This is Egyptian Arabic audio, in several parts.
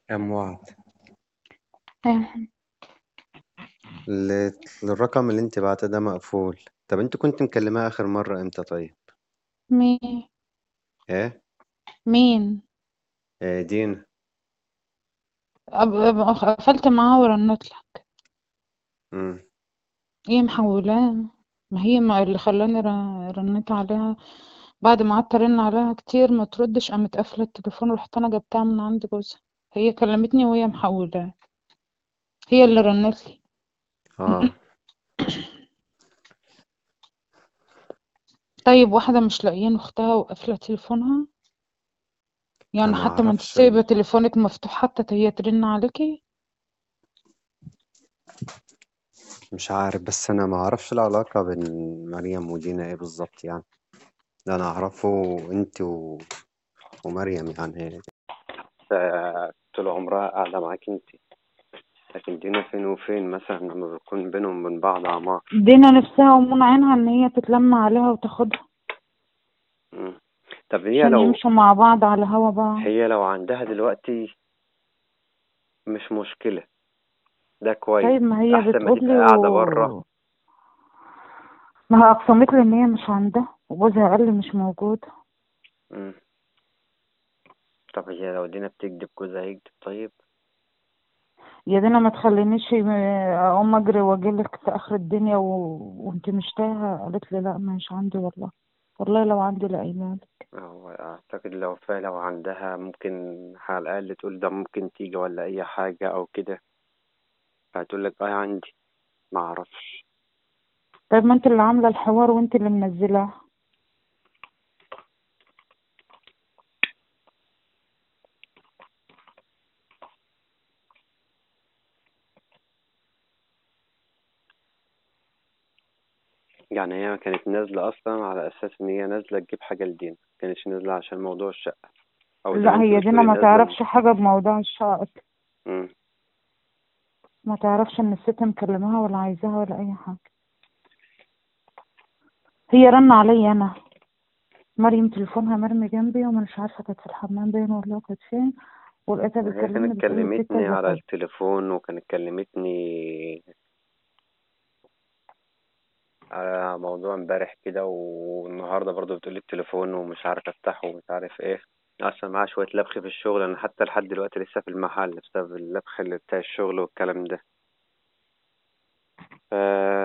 كام وعد آه، ل- الرقم اللي انت بعته ده مقفول طب انت كنت مكلماه اخر مرة امتى طيب مين ايه مين آه، دينا أب... أب... قفلت معاه ورنت لك مم. هي محولاه ما هي ما اللي خلاني ر- رنيت عليها بعد ما قعدت ارن عليها كتير ما تردش قامت قافله التليفون ورحت انا جبتها من عند جوزها هي كلمتني وهي محولاه هي اللي رنت لي اه طيب واحده مش لاقيين اختها وقافله تليفونها يعني انا حتى ما انت اعرفش سايبه ال... تليفونك مفتوح حتى هي ترن عليكي مش عارف بس انا ما اعرفش العلاقة بين مريم ودينا ايه بالظبط يعني ده انا اعرفه انت و... ومريم يعني آه، طول عمرها قاعدة معاك انت لكن دينا فين وفين مثلا لما بيكون بينهم وبين بعض اعمار دينا نفسها ومنى عينها ان هي تتلم عليها وتاخدها مم. طب هي عشان لو يمشوا مع بعض على هوا بعض هي لو عندها دلوقتي مش مشكلة ده كويس طيب ما هي احسن ما بتقول تبقى لي قاعدة بره و... ما هي اقسمت لي ان هي مش عندها وجوزها قال لي مش موجود مم. طب هي لو دينا بتكذب جوزها هيكذب طيب يا دينا ما تخلينيش م- اقوم اجري واجيلك في اخر الدنيا و... وانت مش تايهه قالت لي لا مش عندي والله والله لو عندي لاقيلك هو اعتقد لو فعلا لو عندها ممكن على الاقل تقول ده ممكن تيجي ولا اي حاجة او كده هتقول لك اه عندي ما اعرفش طيب ما انت اللي عامله الحوار وانت اللي منزلاه يعني هي كانت نازلة اصلا على اساس ان هي نازلة تجيب حاجة لدينا ما كانتش نازلة عشان موضوع الشقة او زي ما لا انت هي دينا بتقولي ما نازلة تعرفش حاجه بموضوع الشقه مم. ما تعرفش ان الست مكلماها ولا عايزاها ولا اي حاجه هي رن عليا انا مريم تليفونها مرمي جنبي وما مش عارفه كانت في الحمام باين ولا كانت فين ولقيتها هي بتكلمني كانت بتقول لي في كلمتني كذا على كذا التليفون وكانت كلمتني على موضوع امبارح كده والنهارده برضو بتقولي التليفون ومش عارف افتحه ومش عارف ايه اصلا معايا شويه لبخ في الشغل انا حتى لحد دلوقتي لسه في المحل بسبب اللبخ اللي بتاع الشغل والكلام ده ف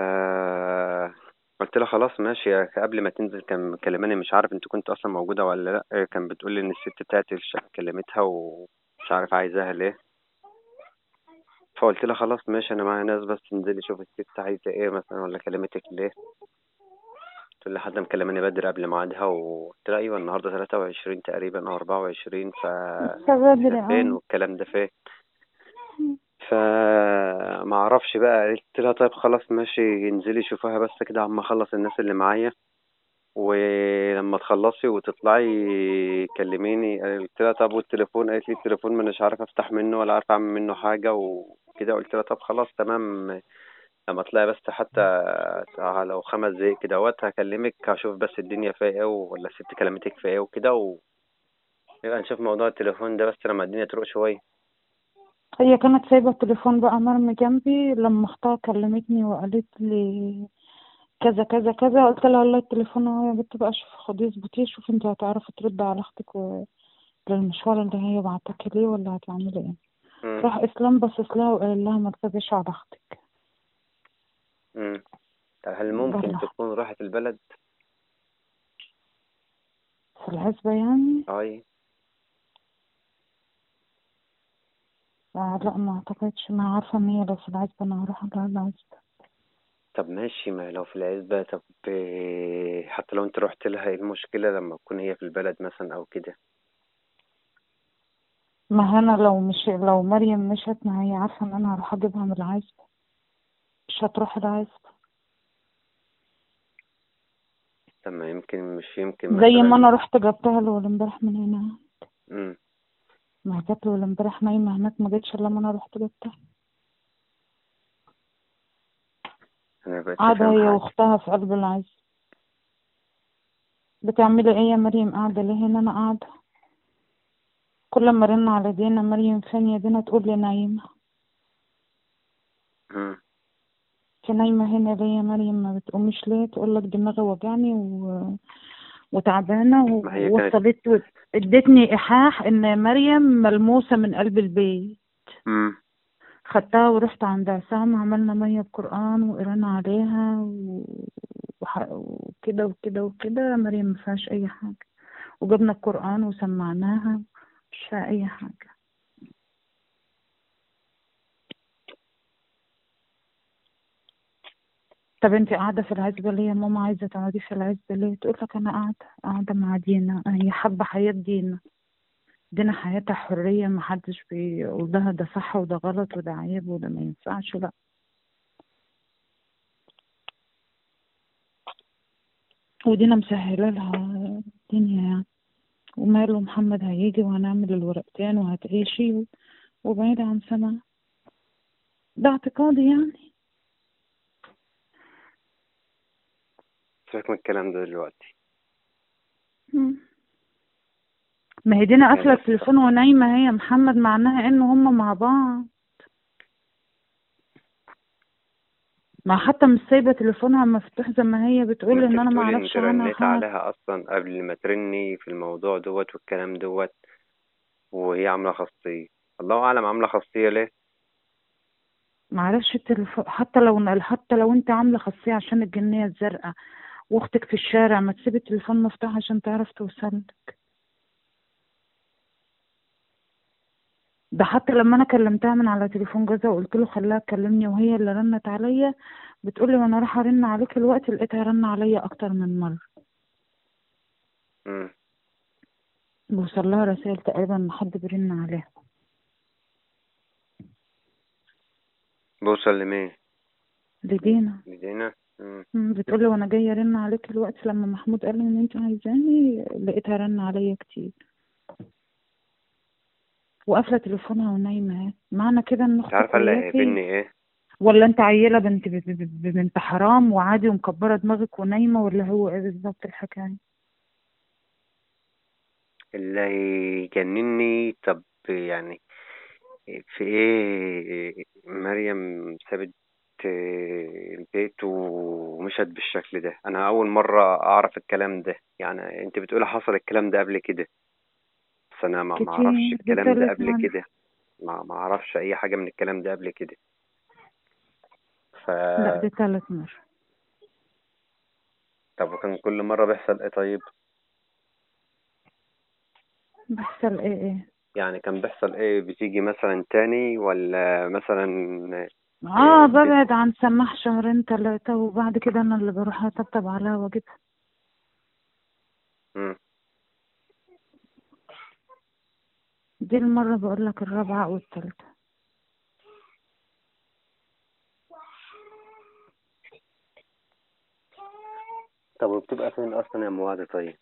قلت لها خلاص ماشي قبل ما تنزل كان مكلماني مش عارف انت كنت اصلا موجوده ولا لا كان بتقولي ان الست بتاعت الشقه كلمتها ومش عارف عايزاها ليه فقلت لها خلاص ماشي انا معايا ناس بس انزلي شوف الست عايزه ايه مثلا ولا كلمتك ليه تقول لي حد مكلماني بدري قبل ميعادها وقلت لها ايوه النهارده 23 تقريبا او 24 ف لسه بدري إحنا فين اه والكلام ده فين فما اعرفش بقى قلت لها طيب خلاص ماشي انزلي شوفها بس كده عم اخلص الناس اللي معايا ولما تخلصي وتطلعي كلميني قلت لها طب والتليفون قالت لي التليفون ما اناش عارف افتح منه ولا عارف اعمل منه حاجه وكده قلت لها طب خلاص تمام لما اطلعي بس حتى ساعة لو خمس دقايق كده وقت هكلمك هشوف بس الدنيا فيها ايه ولا الست كلمتك في ايه وكده ويبقى نشوف موضوع التليفون ده بس لما الدنيا تروق شوية هي كانت سايبه التليفون بقى مرمي جنبي لما اختها كلمتني وقالت لي كذا كذا كذا قلت لها والله التليفون اهو يا بنت بقى شوفي خديه اظبطيه شوفي انت هتعرفي تردي على اختك و- للمشوار اللي هي بعتكي ليه ولا هتعملي ايه مم. راح اسلام باصص لها وقال لها ما تكذبيش على اختك مم. طب هل ممكن بلح تكون راحت البلد؟ في العزبة يعني اي آه لا ما اعتقدش ما عارفة ان هي لو في العزبة انا هروح لها العزبة طب ماشي ما لو في العزبة طب إيه، حتى لو انت رحت لها ايه المشكلة لما تكون هي في البلد مثلا او كده ما انا لو مش لو مريم مشت ما هي عارفة ان انا هروح اجيبها من العزبة مش هتروح العزبة طب ما يمكن مش يمكن زي ما مثلا انا رحت جبتها له امبارح من هنا مم. ما هي جات له امبارح نايمة هناك ما جتش الا لما انا رحت جبتها انا مبقتش قاعدة فاهم هي حاجة واختها في قلب العزبة بتعملي ايه يا مريم قاعدة ليه هنا انا قاعدة كل ما رن على دينا مريم فين يا دينا تقول لي نايمة مم. انت نايمة هنا ليه يا مريم ما بتقوميش ليه تقول لك دماغي وجعني و... وتعبانة و- ما هي كانت- ووصلت و- ادتني إيحاح إن مريم ملموسة من قلب البيت مم. خدتها ورحت عند عصام عملنا مية بقرآن وقرانا عليها و- وح- وكده وكده وكده مريم ما فيهاش أي حاجة وجبنا القرآن وسمعناها مش فيها أي حاجة طب انت قاعدة في العزبة ليه يا ماما عايزة تقعدي في العزبة ليه تقول لك أنا قاعدة قاعدة مع دينا هي حابة حياة دينا دينا حياتها حرية محدش بيقول لها ده صح وده غلط وده عيب وده ما ينفعش لا ودينا مسهلة لها الدنيا يعني وماله محمد هيجي وهنعمل الورقتين وهتعيشي و- وبعيد عن سمع ده اعتقادي يعني سيبك من الكلام ده دلوقتي مم. ما هي دينا قافلة بس- التليفون ونايمة هي محمد معناها ان هما مع بعض ما حتى مش سايبة تليفونها مفتوح زي ما هي بتقول ما ان انت انا ما بتقولي اعرفش انت عنها رنيت حاجة عليها اصلا قبل ما ترني في الموضوع دوت والكلام دوت وهي عامله خاصيه الله اعلم عامله خاصيه ليه معرفش التليفون حتى لو حتى لو انت عاملة خاصية عشان الجنية الزرقاء واختك في الشارع ما تسيبي التليفون مفتوح عشان تعرف توصلك ده حتى لما انا كلمتها من على تليفون جوزها وقلت له خليها تكلمني وهي اللي رنت عليا بتقول لي وانا رايحه ارن عليك الوقت لقيتها رن عليا اكتر من مره مم. بوصل لها رسائل تقريبا ان حد بيرن عليها بوصل لمين لدينا لدينا مم. مم، بتقول لي وانا جايه ارن عليك الوقت لما محمود قال لي ان انت عايزاني لقيتها رن عليا كتير وقافله تليفونها ونايمه اهي معنى كده ان انت اختك عارفه اللي وياكي هيقابلني ايه ولا انت عيله بنت ب- ب- ب- بنت حرام وعادي ومكبره دماغك ونايمه ولا هو ايه بالظبط الحكايه اللي هيجنني طب يعني في ايه مريم سابت آه، البيت ومشت بالشكل ده انا اول مرة اعرف الكلام ده يعني انت بتقولي حصل الكلام ده قبل كده بس انا ما ما كتير اعرفش دي الكلام ده تالت قبل مرة كده ما ما اعرفش اي حاجة من الكلام ده قبل كده ف لا دي تالت مرة طب وكان كل مرة بيحصل ايه طيب بيحصل ايه ايه يعني كان بيحصل ايه بتيجي مثلا تاني ولا مثلا اه إيه، بت- ببعد عن سماح شهرين تلاتة وبعد كده انا اللي بروح اطبطب عليها واجيبها مم. دي المرة بقول لك الرابعة او التالتة طب وبتبقى فين اصلا يا مواد طيب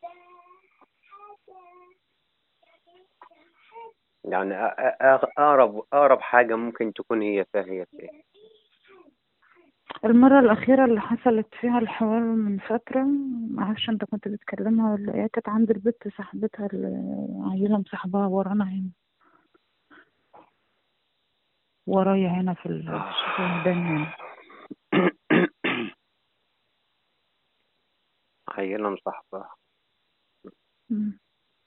يعني أ- أ- أغ- اقرب اقرب حاجة ممكن تكون هي فيها هي في ايه المرة الأخيرة اللي حصلت فيها الحوار من فترة معرفش انت كنت بتكلمها ولا ايه كانت عند البت صاحبتها اللي عيلة مصاحباها ورانا هنا ورايا هنا في ال- في الشيخ الهداني هنا عيلة مصاحبة مم.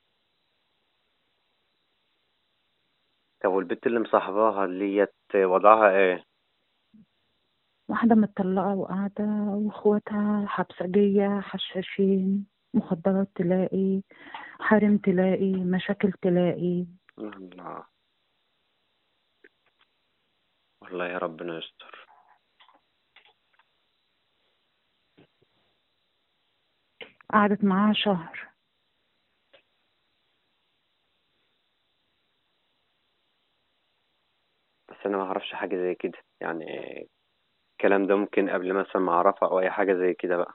طب والبنت اللي مصاحباها اللي هي وضعها ايه واحدة متطلقة وقاعدة واخواتها حبسجية حشاشين مخدرات تلاقي حريم تلاقي مشاكل تلاقي الله والله يا ربنا يستر قعدت معاها شهر بس انا ما اعرفش حاجة زي كده يعني الكلام ده ممكن قبل مثلا ما اعرفها او اي حاجة زي كده بقى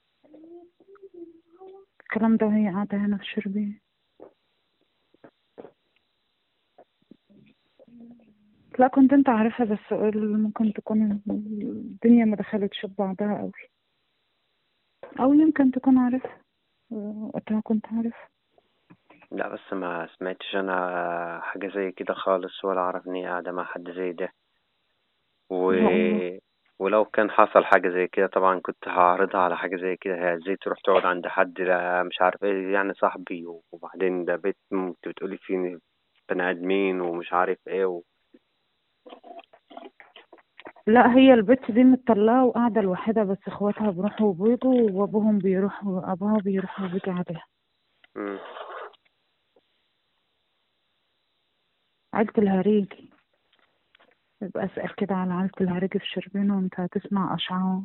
الكلام ده وهي قاعدة هنا في شربين لا كنت انت عارفها بس قول ممكن تكون الدنيا ما دخلتش في بعضها قوي او يمكن تكون عارفها وقتها كنت عارفها لا بس ما سمعتش انا حاجة زي كده خالص ولا اعرف اني قاعدة مع حد زي ده و... لا ولو كان حصل حاجة زي كده طبعا كنت هعرضها على حاجة زي كده هي ازاي تروح تقعد عند حد لا مش عارف ايه يعني صاحبي وبعدين ده بيت انت بتقولي فيه بني ادمين ومش عارف ايه و... لا هي البت دي متطلقة وقاعدة لوحدها بس اخواتها بيروحوا وبيجوا وابوهم بيروح ابوها بيروح وبيجي عليها مم. عيلة الهريجي يبقى اسأل كده على عيلة الهريجي في شربين وانت هتسمع اشعار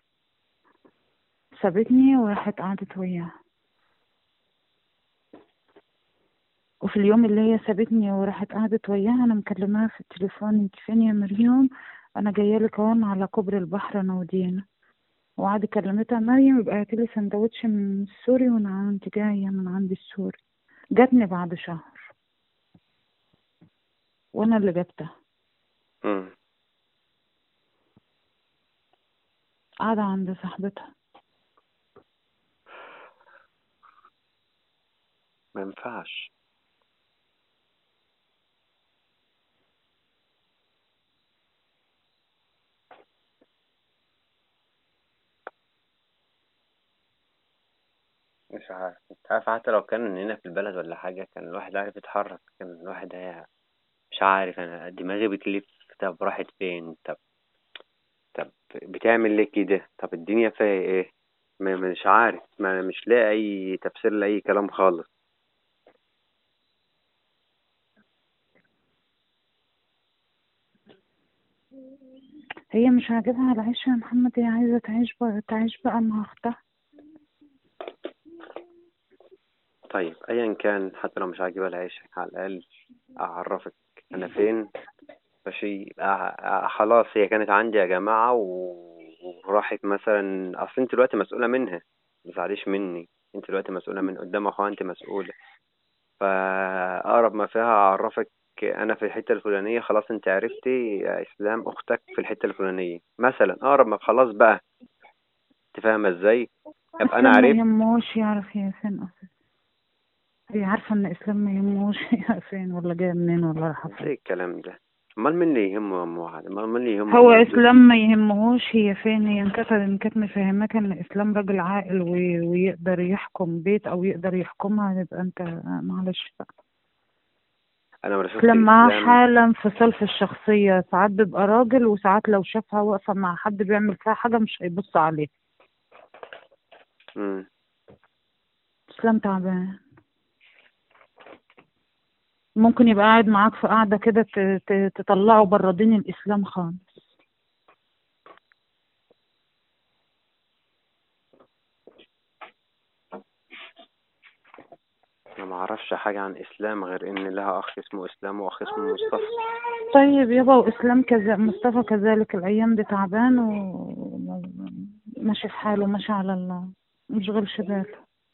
سابتني وراحت قعدت وياها وفي اليوم اللي هي سابتني وراحت قعدت وياها انا مكلماها في التليفون انت فين يا مريم انا جايه لك اهون على كوبري البحر انا ودينا وقعدت كلمتها مريم يبقى هاتلي سندوتش من السوري وانا انت جايه من عند السوري جاتني بعد شهر وانا اللي جبتها مم. قاعده عند صاحبتها ما ينفعش مش عارف انت عارف حتى لو كان هنا في البلد ولا حاجة كان الواحد عارف يتحرك كان الواحد هي مش عارف انا دماغي بتلف طب راحت فين طب طب بتعمل ليه كده طب الدنيا فيها ايه ما مش عارف ما انا مش لاقي اي تفسير لاي كلام خالص هي مش عاجبها العيش يا محمد هي عايزه تعيش بقى تعيش بقى مع اختها طيب ايا كان حتى لو مش عاجبها العيش على الاقل اعرفك انا فين ماشي يبقى ع- خلاص هي كانت عندي يا جماعة و- وراحت مثلا اصل انت دلوقتي مسؤولة منها ما تزعليش مني انت دلوقتي مسؤولة من قدام اخوها انت مسؤولة فأقرب ما فيها أعرفك أنا في الحتة الفلانية خلاص أنت عرفتي يا إسلام أختك في الحتة الفلانية مثلا أقرب ما خلاص بقى أنت فاهمة إزاي؟ أبقى أنا اسلام ما عرفت يهموش يعرف هي فين اصلا هي عارفه ان اسلام ما يهموش هي فين ولا جايه منين ولا رايحه فين إزاي الكلام ده؟ أمال مين اللي يهمه يا أم واحد؟ أمال مين اللي يهمه هو أم دول؟ اسلام ما يهمهوش هي فين هي انكتب ان كانت مفهماك ان اسلام راجل عاقل وي- ويقدر يحكم بيت او يقدر يحكمها يبقى انت معلش بقى أنا ما شفت اسلام معاه إسلام حالة انفصال في الشخصية ساعات بيبقى راجل وساعات لو شافها واقفة مع حد بيعمل فيها حاجة مش هيبص عليه مم. اسلام تعبان ممكن يبقى قاعد معاك في قاعدة كده ت- ت- تطلعه بره دين الإسلام خالص أنا ما أعرفش حاجة عن إسلام غير إن لها أخ اسمه إسلام وأخ اسمه مصطفى طيب يابا وإسلام كذا مصطفى كذلك الأيام دي تعبان وماشي في حاله ماشي على الله مشغلش باله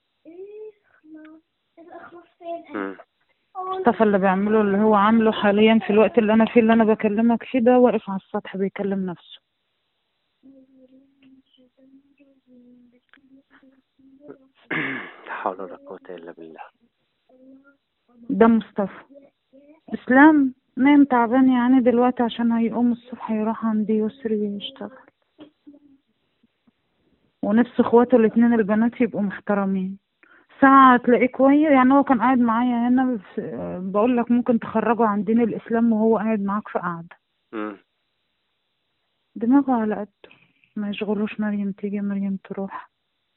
مم. مصطفى اللي بيعمله اللي هو عامله حاليا في الوقت اللي أنا فيه اللي أنا بكلمك فيه ده واقف على السطح بيكلم نفسه لا حول ولا قوة إلا بالله ده مصطفى اسلام نام تعبان يعني دلوقتي عشان هيقوم الصبح يروح عند يسري يشتغل ونفس اخواته الاتنين البنات يبقوا محترمين ساعة تلاقيه كويس يعني هو كان قاعد معايا هنا بس بقول لك ممكن تخرجه عن دين الإسلام وهو قاعد معاك في قعدة مم. دماغه على قده ما يشغلوش مريم تيجي مريم تروح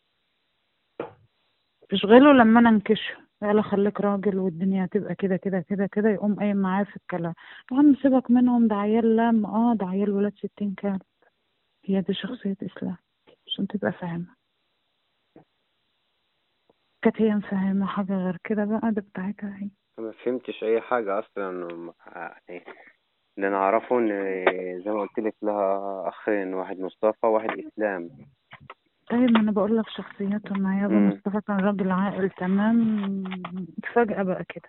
تشغله لما انا انكشه يلا خليك راجل والدنيا هتبقى كده كده كده كده يقوم قايم معاه في الكلام يا عم سيبك منهم ده عيال لام اه ده عيال ولاد ستين كلب هي دي شخصية اسلام عشان تبقى فاهمة كانت هي مفهمة حاجة غير كده بقى ده بتاعتها هي ما فهمتش اي حاجه اصلا وم- يعني اللي انا اعرفه ان زي ما قلت لك لها اخين واحد مصطفى وواحد اسلام طيب ما انا بقول لك شخصيتهم يا ابو مم. مصطفى كان راجل عاقل تمام فجأة بقى كده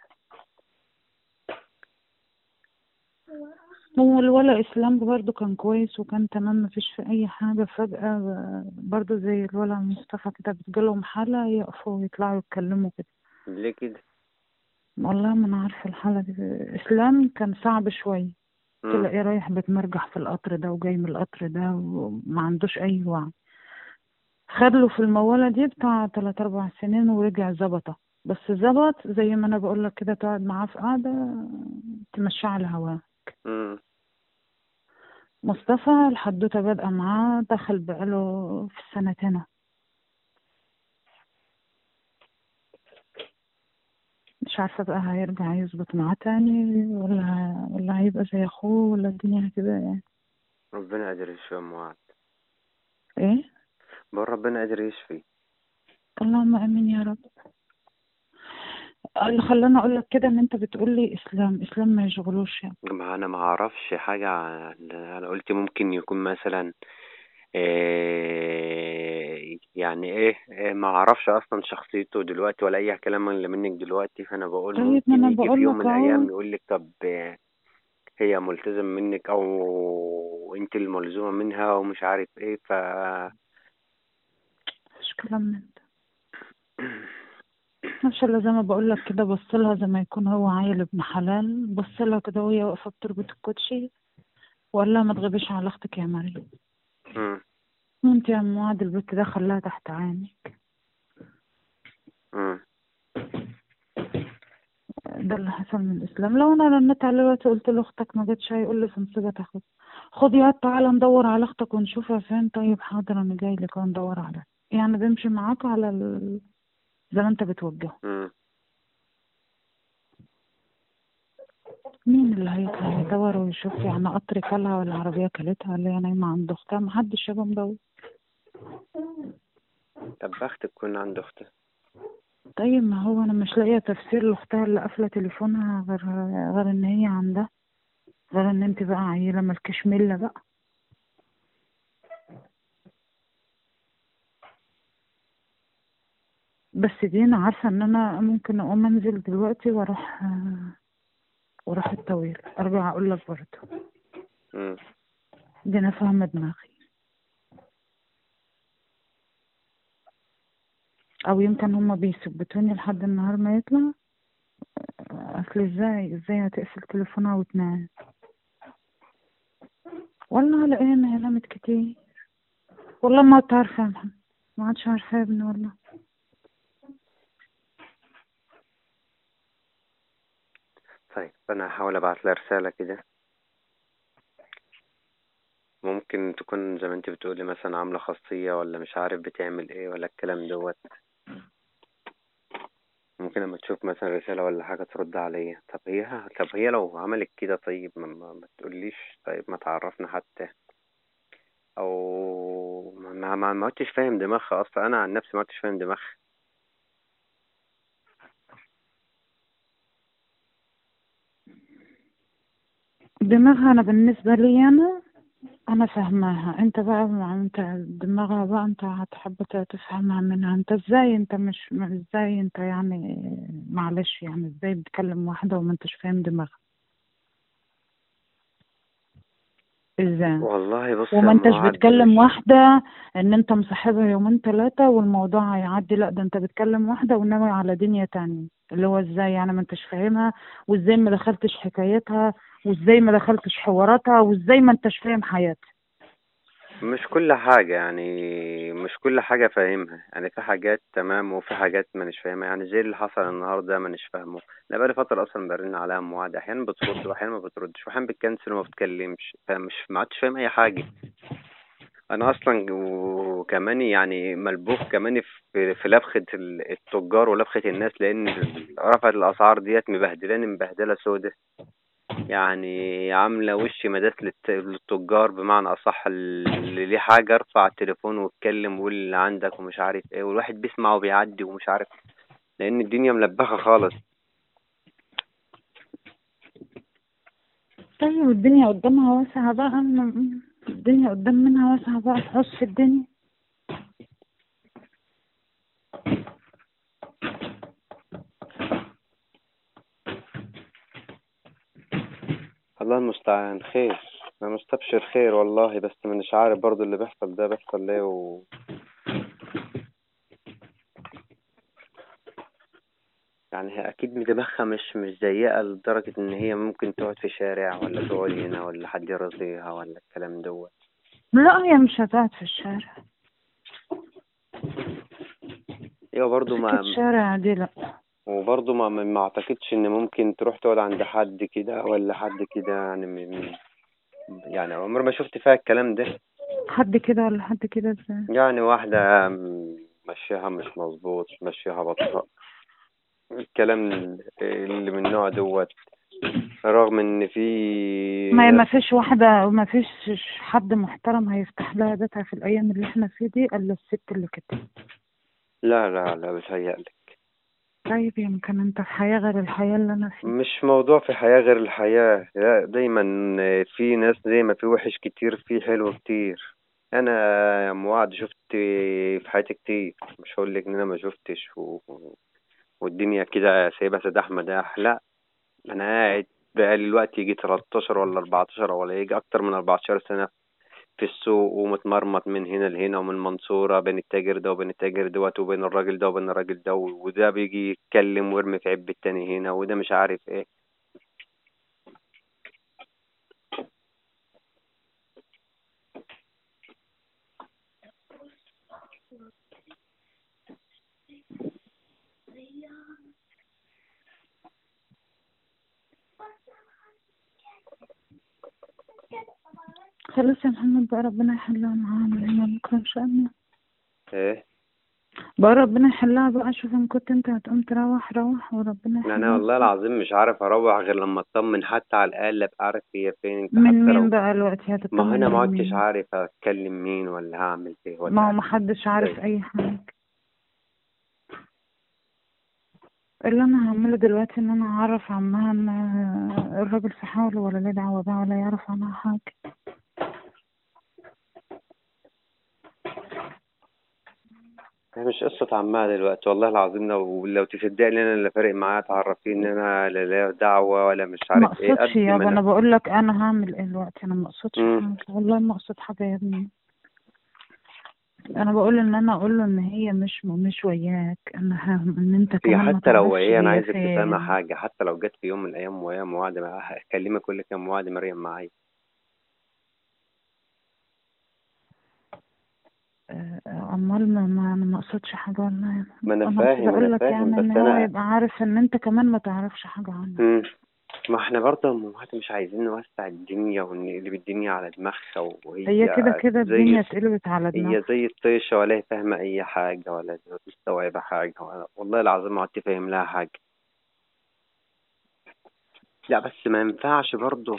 هو الولا اسلام برضه كان كويس وكان تمام مفيش في اي حاجة فجأة ب- برضه زي الولا مصطفى كده بتجيلهم حالة يقفوا ويطلعوا يتكلموا كده ليه كده والله ما انا عارفه الحاله دي اسلام كان صعب شويه مم. تلاقيه رايح بتمرجح في القطر ده وجاي من القطر ده وما عندوش اي وعي خدله في الموالة دي بتاع تلات أربع سنين ورجع ظبطه بس ظبط زي ما أنا بقول لك كده تقعد معاه في قعدة تمشيه على الهوا مم. مصطفى الحدوتة بادئة معاه دخل بقاله في السنتين مش عارفة بقى هيرجع يظبط معاه تاني ولا ولا هيبقى زي أخوه ولا الدنيا كده يعني ربنا قادر يشفي يا أم وعد إيه بقول ربنا قادر يشفي اللهم امين يا رب اللي خلاني اقول لك كده ان انت بتقول لي اسلام اسلام ما يشغلوش يعني ما انا ما اعرفش حاجة عن انا قلت ممكن يكون مثلا إيه يعني ايه, إيه ما اعرفش اصلا شخصيته دلوقتي ولا اي كلام اللي منك دلوقتي فانا بقول طيب ما ممكن انا يجي في بقول يوم لك من اهو الايام يقول لك طب إيه هي ملتزم منك او انت الملزومة منها ومش عارف ايه ف مش كلام من ده مش الا زي ما بقول لك كده بص لها زي ما يكون هو عيل ابن حلال بص لها كده وهي واقفه بتربط الكوتشي وقال لها ما تغيبيش على اختك يا مريم مم. انت يا ام وعد البنت ده خلاها تحت عينك مم. ده اللي حصل من الاسلام لو انا رنيت عليه دلوقتي قلت له اختك ما جاتش هيقول لي سمسجه تاخد خد يا تعالى ندور على اختك ونشوفها فين طيب حاضر انا جاي لك أهو ندور على يعني بيمشي معاك على ال... زي ما انت بتوجهه مم. مين اللي هيطلع يدور ويشوف يعني قطر كلها ولا عربية كلتها ولا هي نايمة عند أختها محدش يبقى مدور طب بختك تكون عند اختها طيب ما هو أنا مش لاقية تفسير لأختها اللي قافلة تليفونها غير غير إن هي عندها غير إن أنت بقى عيلة مالكش ملة بقى بس دي أنا عارفة إن أنا ممكن أقوم أنزل دلوقتي وأروح وأروح الطويل أرجع أقول لك برضه مم. دي أنا فاهمة دماغي او يمكن هما بيثبتوني لحد النهار ما يطلع اصل ازاي ازاي هتقفل تليفونها وتنام والله على ايه ما هي نامت كتير والله ما كنت عارفه يا محمد ما عادش عارفه يا ابني والله طيب انا هحاول ابعت لها رسالة كده ممكن تكون زي ما انت بتقولي مثلا عاملة خاصية ولا مش عارف بتعمل ايه ولا الكلام دوت ممكن لما تشوف مثلا رسالة ولا حاجة ترد عليا طب هي طب هي لو عملت كده طيب ما, ما, ما تقوليش طيب ما تعرفنا حتى او ما ما ما عدتش فاهم دماغها اصلا انا عن نفسي ما عدتش فاهم دماغها دماغها انا بالنسبه لي انا انا فاهماها انت بقى مع انت دماغها بقى انت هتحب تفهمها منها انت ازاي انت مش ازاي انت يعني معلش يعني ازاي بتكلم واحده وما انتش فاهم دماغها ازاي والله بص يا وما أم انتش وعد، بتكلم واحدة ان انت مصاحبها يومين ثلاثة والموضوع هيعدي لا ده انت بتكلم واحدة وناوي على دنيا تانية اللي هو ازاي يعني ما انتش فاهمها وازاي ما دخلتش حكايتها وازاي ما دخلتش حواراتها وازاي ما انتش فاهم حياتها مش كل حاجة يعني مش كل حاجة فاهمها يعني في حاجات تمام وفي حاجات مانيش فاهمها يعني زي اللي حصل النهاردة مانيش فاهمه أنا بقالي فترة أصلا برن عليها أم وعد أحيانا بترد وأحيانا ما بتردش وأحيانا بتكنسل وما بتكلمش فمش ما عدتش فاهم أي حاجة أنا أصلا وكمان يعني ملبوخ كمان في في لبخة ال- التجار ولبخة الناس لأن رفعت الأسعار ديت مبهدلاني مبهدلة سودة يعني عاملة وش مداس للت- للتجار بمعنى أصح اللي ليه حاجة ارفع التليفون واتكلم وقول اللي عندك ومش عارف ايه والواحد بيسمع وبيعدي ومش عارف لأن الدنيا ملبخة خالص طيب الدنيا قدامها واسعة بقى م- الدنيا قدام منها واسعة بقى تحس في الدنيا الله المستعان خير أنا مستبشر خير والله بس مش عارف برضو اللي بيحصل ده بيحصل ليه و... يعني يعني هي اكيد دماغها مش مش ضيقه لدرجه ان هي ممكن تقعد في شارع ولا تقعد هنا ولا حد يرضيها ولا الكلام دوت لا هي مش هتقعد في الشارع هي برضه سكة ما الشارع دي لا وبرضه ما ما ما اعتقدش ان ممكن تروح تقعد عند حد كده ولا حد كده يعني من يعني عمري ما شفت فيها الكلام ده حد كده ولا حد كده ازاي يعني واحدة مشيها مش مظبوط مشيها بطيء الكلام اللي من النوع دوت رغم ان في ما ما فيش واحدة ما فيش حد محترم هيفتح لها بيتها في الأيام اللي احنا فيه دي إلا الست اللي كده لا لا لا بتهيألك طيب يمكن انت في حياة غير الحياة اللي أنا فيها مش موضوع في حياة غير الحياة لا دايما في ناس زي ما في وحش كتير في حلو كتير انا يا ام وعد شفت في حياتي كتير مش هقول لك ان انا ما شفتش و... والدنيا كده سايبها سداح مداح لا انا قاعد بقالي الوقت يجي 13 ولا 14 ولا يجي اكتر من 14 سنة في السوق ومتمرمط من هنا لهنا ومن منصورة بين التاجر ده وبين التاجر دوت وبين الراجل ده وبين الراجل ده وده بيجي يتكلم ويرمي في عب التاني هنا وده مش عارف ايه خلاص يا محمد بقى ربنا يحلها معانا هنا بكرة إن شاء الله ايه بقى ربنا يحلها بقى شوف إن كنت أنت هتقوم تروح روح وربنا لا يحلها انا والله العظيم مش عارف اروح غير لما اطمن حتى على الاقل ابقى عارف هي فين انت من حتى مين لو بقى دلوقتي هتطمن ما هو انا من ما عدتش مين؟ عارف اتكلم مين ولا هعمل ايه ولا ما هو هعمل محدش عارف إزاي. أي حاجة اللي أنا هعمله دلوقتي إن أنا أعرف عمها إن الراجل في حاله ولا ليه دعوة بقى ولا يعرف عنها حاجة هي مش قصة عمها دلوقتي والله العظيم لو لو تصدقني انا اللي فارق معايا تعرفين ان انا لا لا دعوة ولا مش ما عارف ايه اقصدش قد ما يابا انا انا بقول لك انا هعمل ايه دلوقتي انا ما اقصدش مم. حاجه والله ما اقصد حاجه يا ابني انا بقول ان انا اقول له ان هي مش مش وياك انا فاهم ان انت هي كمان ما حتى لو تعرفش وهي انا هي عايزك تفهمها فين حاجة حتى لو جت في يوم من الايام وهي موعدة معاها هكلمك اقول لك يا موعدة مريم معايا آه، امال ما ما انا ما اقصدش حاجه والله ما انا انا فاهم اقصد اقول انا لك فاهم يعني ان بس هو انا يبقى عارف ان انت كمان ما تعرفش حاجه عنه مم. ما احنا برضه يا أم وهاد مش عايزين نوسع الدنيا ونقلب الدنيا على دماغها وهي هي كده كده زي الدنيا اتقلبت على هي دماغها زي الطيشة ولا هي فاهمة أي حاجة ولا مستوعبة حاجة ولا والله العظيم ما عدت فاهم لها حاجة لا بس ما ينفعش برضه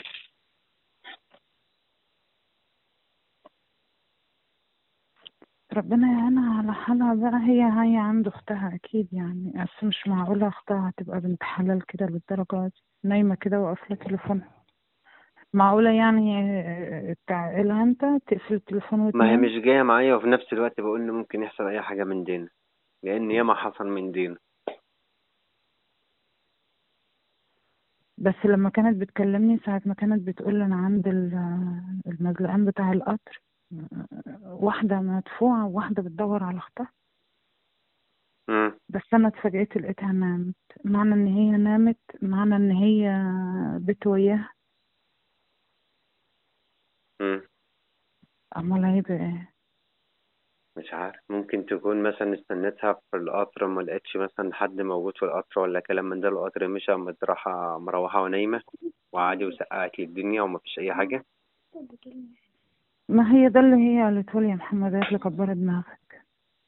ربنا يعينها على حالها بقى هي هي عند اختها اكيد يعني بس مش معقوله اختها هتبقى بنت حلال كده للدرجه دي نايمه كده وقافله تليفونها معقوله يعني آه، تعقلها انت تقفل التليفون ما هي وتنام مش جاية معايا وفي نفس الوقت بقول إن ممكن يحصل أي حاجة من دينا لأن ياما حصل من دينا بس لما كانت بتكلمني ساعة ما كانت بتقول أنا عند ال- المزلقان بتاع القطر آه، واحدة مدفوعة وواحدة بتدور على أختها مم. بس أنا اتفاجئت لقيتها نامت معنى إن هي نامت معنى إن هي بت وياها مم. أمال هيبقى إيه مش عارف ممكن تكون مثلا استنيتها في القطر ما لقيتش مثلا حد موجود في القطر ولا كلام من ده القطر مشى قامت رايحة مروحة ونايمة وعادي وسقعت للدنيا ومفيش أي حاجة ما هي ده اللي هي قالته لي يا محمد قالت لي كبر دماغك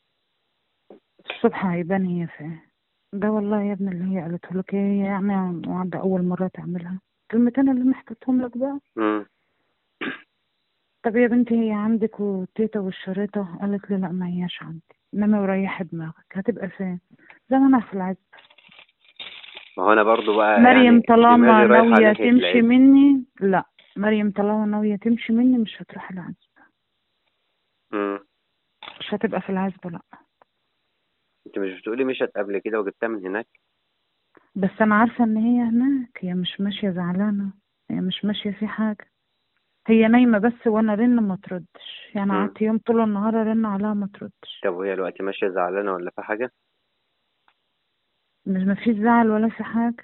الصبح هيبان هي فين ده والله يا ابني اللي هي قالته لك هي يعني وعند أول مرة تعملها الكلمتين اللي أنا حكيتهم لك بقى مم. طب يا بنتي هي عندك والتيتا والشريطة قالت لي لا ما هياش عندي انما وريحي دماغك هتبقى فين زمانها في العز ما هو أنا برضو بقى مريم يعني طالما دماغي رايحة ناوية ناحية تمشي العز مني لا مريم طالما ناوية تمشي مني مش هتروح العز مم. مش هتبقى في العزبة لا أنت مش بتقولي مشت قبل كده وجبتها من هناك بس انا عارفة ان هي هناك هي مش ماشية زعلانة هي مش ماشية في حاجة هي نايمة بس وانا رن ما تردش يعني مم. قعدت يوم طول النهار ارن عليها ما تردش طب وهي دلوقتي ماشية زعلانة ولا في حاجة؟ مش مفيش زعل ولا في حاجة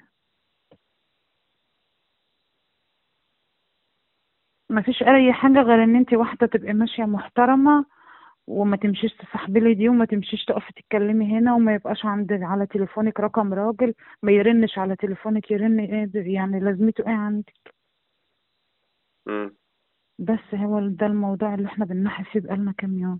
مفيش اي حاجة غير ان انت واحدة تبقي ماشية محترمة وما تمشيش تصاحبي لي دي وما تمشيش تقفي تتكلمي هنا وما يبقاش عندك على تليفونك رقم راجل ما يرنش على تليفونك يرن ايه ده؟ يعني لازمته ايه عندك مم. بس هو ده الموضوع اللي احنا بننحي فيه بقالنا كام يوم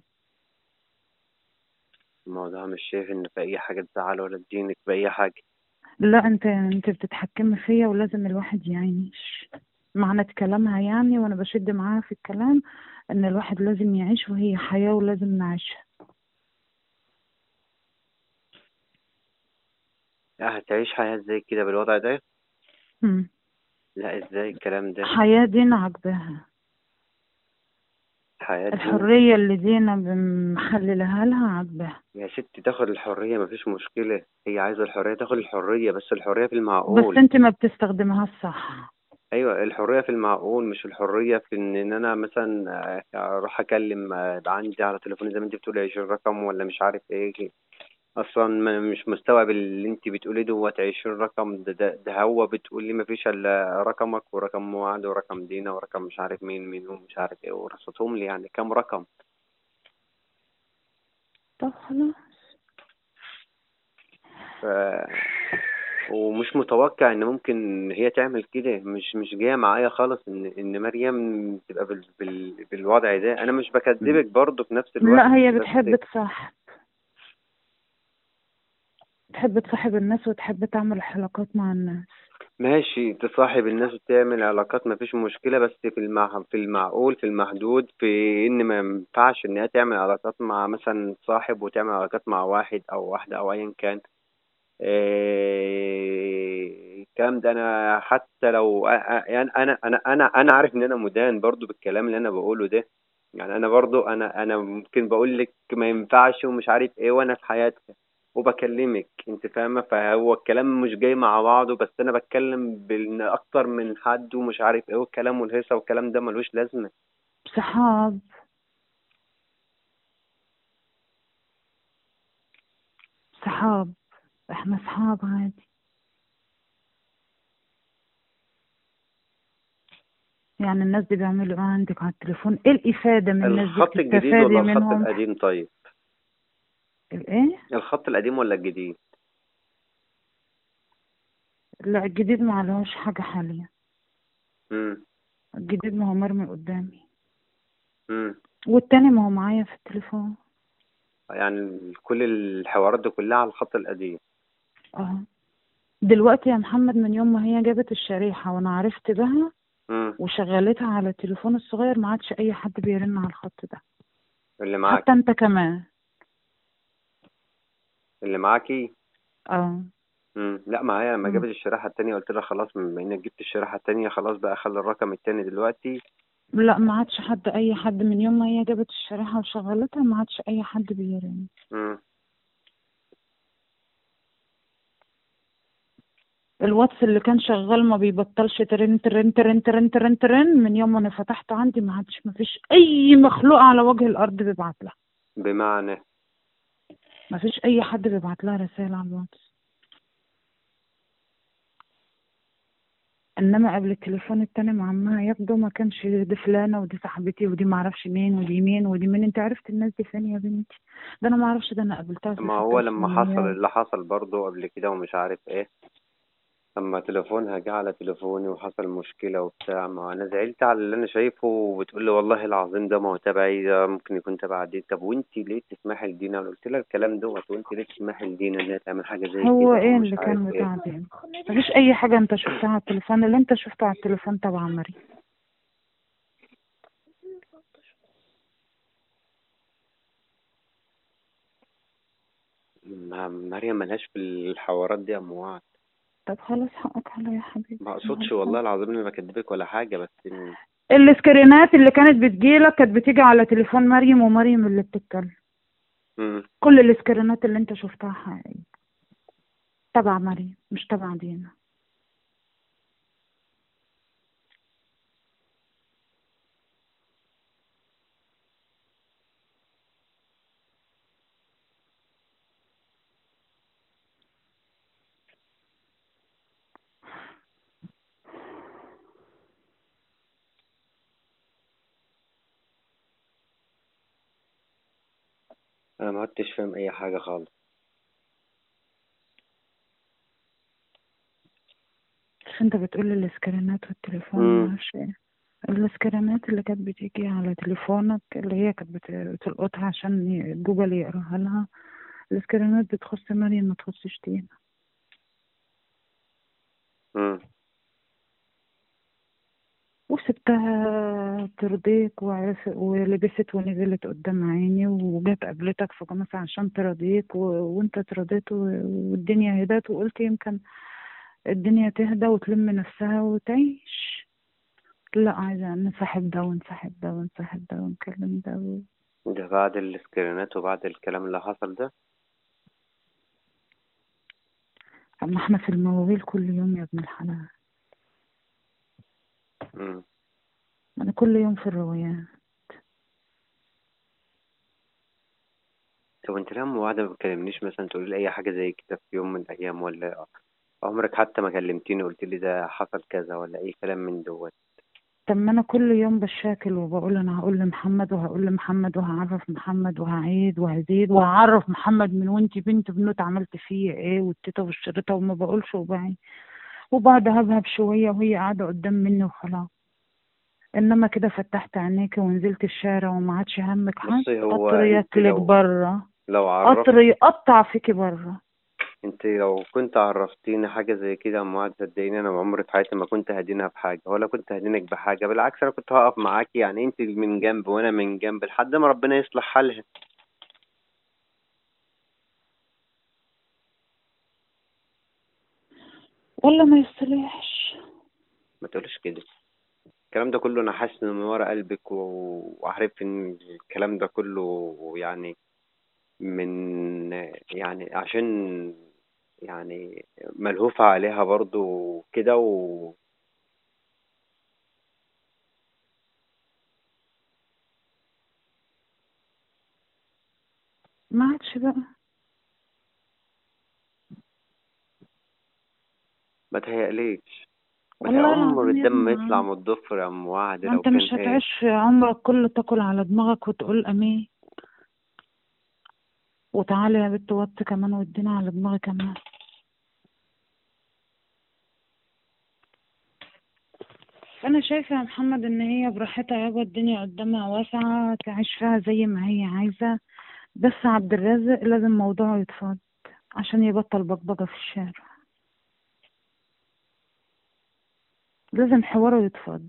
الموضوع مش شايف ان في اي حاجة تزعل ولا تدينك بأي حاجة لا انت انت بتتحكمي فيا ولازم الواحد يعيش معنى كلامها يعني وانا بشد معاها في الكلام ان الواحد لازم يعيش وهي حياة ولازم نعيشها لا هتعيش حياة ازاي كده بالوضع ده مم. لا ازاي الكلام ده حياة دينا عجباها الحياة دي الحرية اللي دينا محللها لها عجباها يا ستي تاخد الحرية مفيش مشكلة هي عايزة الحرية تاخد الحرية بس الحرية في بس المعقول انت ما بتستخدمهاش صح ايوه الحرية في المعقول مش الحرية في ان إن انا مثلا آه، اروح اكلم آه، يبقى عندي على تليفوني زي ما انت بتقولي 20 رقم ولا مش عارف ايه اصلا ما- مش مستوعب اللي انت بتقوليه دوت 20 رقم ده, ده, ده هو بتقولي مفيش الا رقمك ورقم موعد ورقم دينا ورقم مش عارف مين مين ومش عارف ايه ورصتهم لي يعني كام رقم طب خلاص ف... ومش متوقع ان ممكن هي تعمل كده مش مش جايه معايا خالص ان ان مريم تبقى بال... بال... بالوضع ده انا مش بكذبك برضه في نفس الوقت لا هي بس بتحب تصاحب تحب تصاحب الناس وتحب تعمل حلقات مع الناس ماشي تصاحب الناس وتعمل علاقات ما فيش مشكلة بس في المع... في المعقول في المحدود في ان ما ينفعش ان هي تعمل علاقات مع مثلا صاحب وتعمل علاقات مع واحد او واحدة او ايا كان إيه... الكلام ده انا حتى لو أ- أ- يعني انا انا انا انا عارف ان انا مدان برضو بالكلام اللي انا بقوله ده يعني انا برضو انا انا ممكن بقول لك ما ينفعش ومش عارف ايه وانا في حياتك وبكلمك انت فاهمه فهو الكلام مش جاي مع بعضه بس انا بتكلم بان اكتر من حد ومش عارف ايه والكلام والهيصه والكلام ده ملوش لازمه صحاب صحاب احنا صحاب عادي يعني الناس دي بيعملوا ايه عندك على التليفون ايه الافادة من الناس دي الخط الجديد بتستفادي ولا الخط منهم القديم طيب الايه الخط القديم ولا الجديد لا الجديد ما عليهوش حاجة حاليا امم الجديد ما هو مرمي قدامي امم والتاني ما هو معايا في التليفون يعني كل الحوارات دي كلها على الخط القديم اه دلوقتي يا محمد من يوم ما هي جابت الشريحة وانا عرفت بها امم وشغلتها على التليفون الصغير ما عادش اي حد بيرن على الخط ده اللي معاك حتى انت كمان اللي معاكي اه امم لا ما هي لما مم. جابت الشريحه التانية قلت لها خلاص بما انك جبت الشريحه التانية خلاص بقى خلي الرقم التاني دلوقتي لا ما عادش حد اي حد من يوم ما هي جابت الشريحة وشغلتها ما عادش اي حد بيرن امم الواتس اللي كان شغال ما بيبطلش ترن ترن ترن ترن ترن ترن من يوم ما انا فتحته عندي ما عادش ما فيش اي مخلوق على وجه الارض بيبعت لها بمعنى ما فيش اي حد بيبعت لها رسائل على الواتس انما قبل التليفون التاني مع عمها يبدو ما كانش دي فلانه ودي صاحبتي ودي ما اعرفش مين ودي مين ودي مين انت عرفت الناس دي فين يا بنتي ده انا ما اعرفش ده انا قابلتها في ما هو لما حصل التليفونيات. اللي حصل برضه قبل كده ومش عارف ايه لما تليفونها جه على تليفوني وحصل مشكلة وبتاع ما أنا زعلت على اللي أنا شايفه وبتقول لي والله العظيم ده ما هو تبعي ده ممكن يكون تبع دي طب وأنت ليه تسمحي لدينا؟ أنا قلت لها الكلام دوت وأنت ليه تسمحي لدينا إن هي تعمل حاجة زي هو كده ايه ومش اللي عارف كان إيه بتاع دي مفيش اي حاجه انت شفتها على التليفون اللي انت شفته على التليفون تبع مريم ما- مريم ملهاش في الحوارات دي يا أم وعد طب خلاص حقك عليا يا حبيبي ما أقصدش والله العظيم إني بكدبك ولا حاجة بس إن- السكرينات اللي كانت بتجيلك كانت بتيجي على تليفون مريم ومريم اللي بتتكلم مم. كل السكرينات اللي انت شفتها حقيقية تبع مريم مش تبع دينا انا ما عدتش فاهم اي حاجه خالص بس انت بتقولي الاسكرينات والتليفون امم معرفش ايه الاسكرينات اللي كانت بتيجي على تليفونك اللي هي كانت بت- بتلقطها عشان ي- جوجل يقراها لها الاسكرينات بتخص مريم ما تخصش تينا امم وسبتها ترضيك وعرف ولبست ونزلت قدام عيني وجت قابلتك في مثلا عشان ترضيك و... وانت ترضيت و... والدنيا هدت وقلت يمكن الدنيا تهدى وتلم نفسها وتعيش لا عايزة نسحب ده ونسحب ده ونسحب ده ونكلم ده و... ده بعد السكرينات وبعد الكلام اللي حصل ده اما احنا في المواويل كل يوم يا ابن الحلال امم انا كل يوم في الروايات طب انت ليه أما واحده ما بتكلمنيش مثلا تقولي لي اي حاجه زي كده في يوم من الايام ولا عمرك حتى ما كلمتيني وقلت لي ده حصل كذا ولا اي كلام من دوت طب ما انا كل يوم بشاكل وبقول انا هقول لمحمد وهقول لمحمد وهعرف محمد وهعيد وهزيد وهعرف محمد من وانتي بنت بنوت عملت فيا ايه والتيتا والشريطة وما بقولش وبعي وبعد هبهب شوية وهي قاعدة قدام مني وخلاص انما كده فتحت عينيكي ونزلت الشارع وما عادش همك حد بصي هو قطر انت ياكلك لو بره لو عرفت قطر يقطع فيكي بره انت لو كنت عرفتيني حاجة زي كده يا ام وعد صدقيني انا عمري في حياتي ما كنت هدينها بحاجة ولا كنت هدينك بحاجة بالعكس انا كنت هقف معاكي يعني انت من جنب وانا من جنب لحد ما ربنا يصلح حالها ولا ما يصلحش ما تقولش كده الكلام ده كله انا حاسس انه من ورا قلبك و- وعارف ان الكلام ده كله يعني من يعني عشان يعني ملهوفة عليها برضو كده و ما عادش بقى ما تهيأليش ما هي والله عمر العظيم يا الدم ما ابني يطلع من الضفر يا ام وعد ما لو انت مش كان ايه هتعيش عمرك كله تاكل على دماغك وتقول امين وتعالي يا بنت وطي كمان وادينا على دماغي كمان انا شايفه يا محمد ان هي براحتها يابا الدنيا قدامها واسعه تعيش فيها زي ما هي عايزه بس عبد الرازق لازم موضوعه يتفض عشان يبطل بقبقه في الشارع لازم حواره يتفض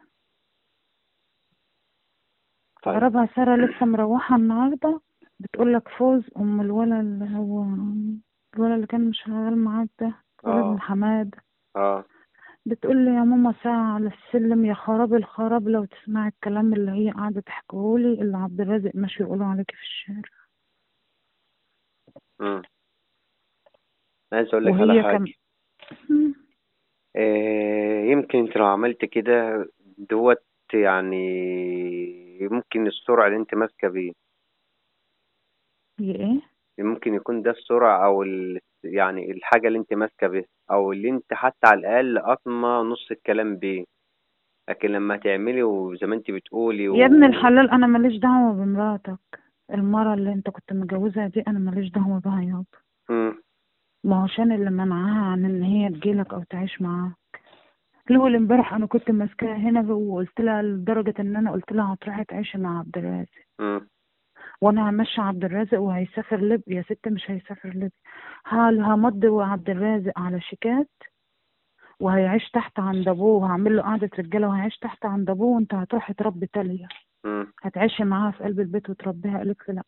طيب قربها ساره لسه مروحه النهارده بتقول لك فوز ام الولد اللي هو الولد اللي كان شغال معاك ده ولد اه ابن حماد اه بتقول لي يا ماما ساعة على السلم يا خراب الخراب لو تسمعي الكلام اللي هي قاعدة تحكيهولي اللي عبد الرازق ماشي يقولوا عليكي في الشارع امم عايز اقول لك على وهي حاجة كم مم. إيه يمكن انت لو عملت كده دوت يعني ممكن السرعة اللي انت ماسكة بيه هي ايه ممكن يكون ده السرعة او ال... يعني الحاجة اللي انت ماسكة بيها او اللي انت حتى على الاقل قاطمة نص الكلام بيه لكن لما تعملي وزي ما انت بتقولي يا ابن و... الحلال انا ماليش دعوة بمراتك المرة اللي انت كنت متجوزها دي انا ماليش دعوة بها يابا مم. ما هو عشان اللي منعها عن ان هي تجيلك او تعيش معاك الاول امبارح انا كنت ماسكاها هنا وقلت لها لدرجة ان انا قلت لها هتروحي تعيشي مع عبد الرازق مم. وانا همشي عبد الرازق وهيسافر ليبيا يا ست مش هيسافر ليبيا هل همضي عبد الرازق على شيكات وهيعيش تحت عند ابوه وهعمل له قعدة رجالة وهيعيش تحت عند ابوه وانت هتروحي تربي تالية مم. هتعيشي معاها في قلب البيت وتربيها قالت لي لا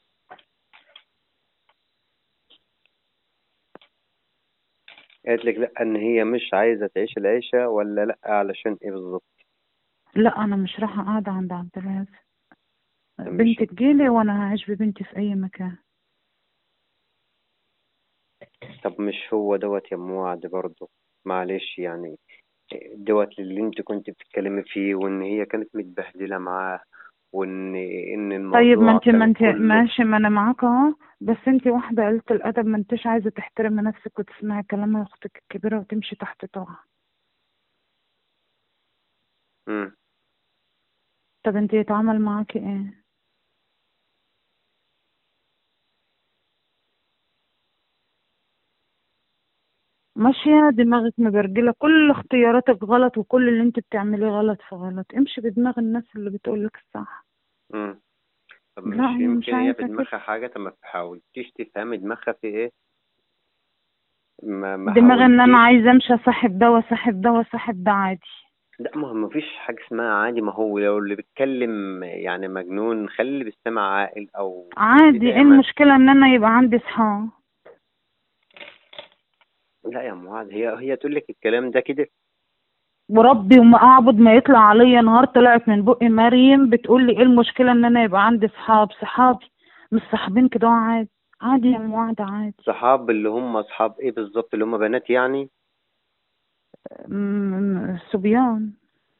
قالت لك لا ان هي مش عايزة تعيش العيشة ولا لا علشان ايه بالظبط لا انا مش رايحة قاعدة عند عبد الرازق مش بنتي تجيلي وانا هعيش ببنتي في اي مكان طب مش هو دوت يا ام وعد برضه معلش يعني دوت اللي انت كنت بتتكلمي فيه وان هي كانت متبهدلة معاه وان ان طيب ما الموضوع انت ما كان انت كله ماشي ما انا معاك اهو بس انت واحدة قلة الادب ما انتش عايزة تحترمي نفسك وتسمعي كلام اختك الكبيرة وتمشي تحت طاعة مم. طب انت يتعامل معاكي ايه ماشية دماغك مبرجلة كل اختياراتك غلط وكل اللي انت بتعمليه غلط في غلط امشي بدماغ الناس اللي بتقولك الصح مم. طب لا، مش أنا مش يمكن هي عايزة في كده. دماغها حاجة طب ما حاولتيش تفهمي دماغها في ايه ما ما دماغ ان انا حاولتيش عايزة امشي اصاحب ده واصاحب ده واصاحب ده عادي لا ما هو ما فيش حاجة اسمها عادي ما هو لو اللي بيتكلم يعني مجنون خلي اللي بيستمع عاقل او عادي كده ايه يا ما المشكلة ان انا يبقى عندي صحاب لا يا معاذ هي هي تقول لك الكلام ده كده وربي وما اعبد ما يطلع عليا نهار طلعت من بقي مريم بتقول لي ايه المشكلة ان انا يبقى عندي صحاب صحابي مش صاحبين كده عادي عادي يا موعد عادي صحاب اللي هم اصحاب ايه بالظبط اللي هم بنات يعني م- صبيان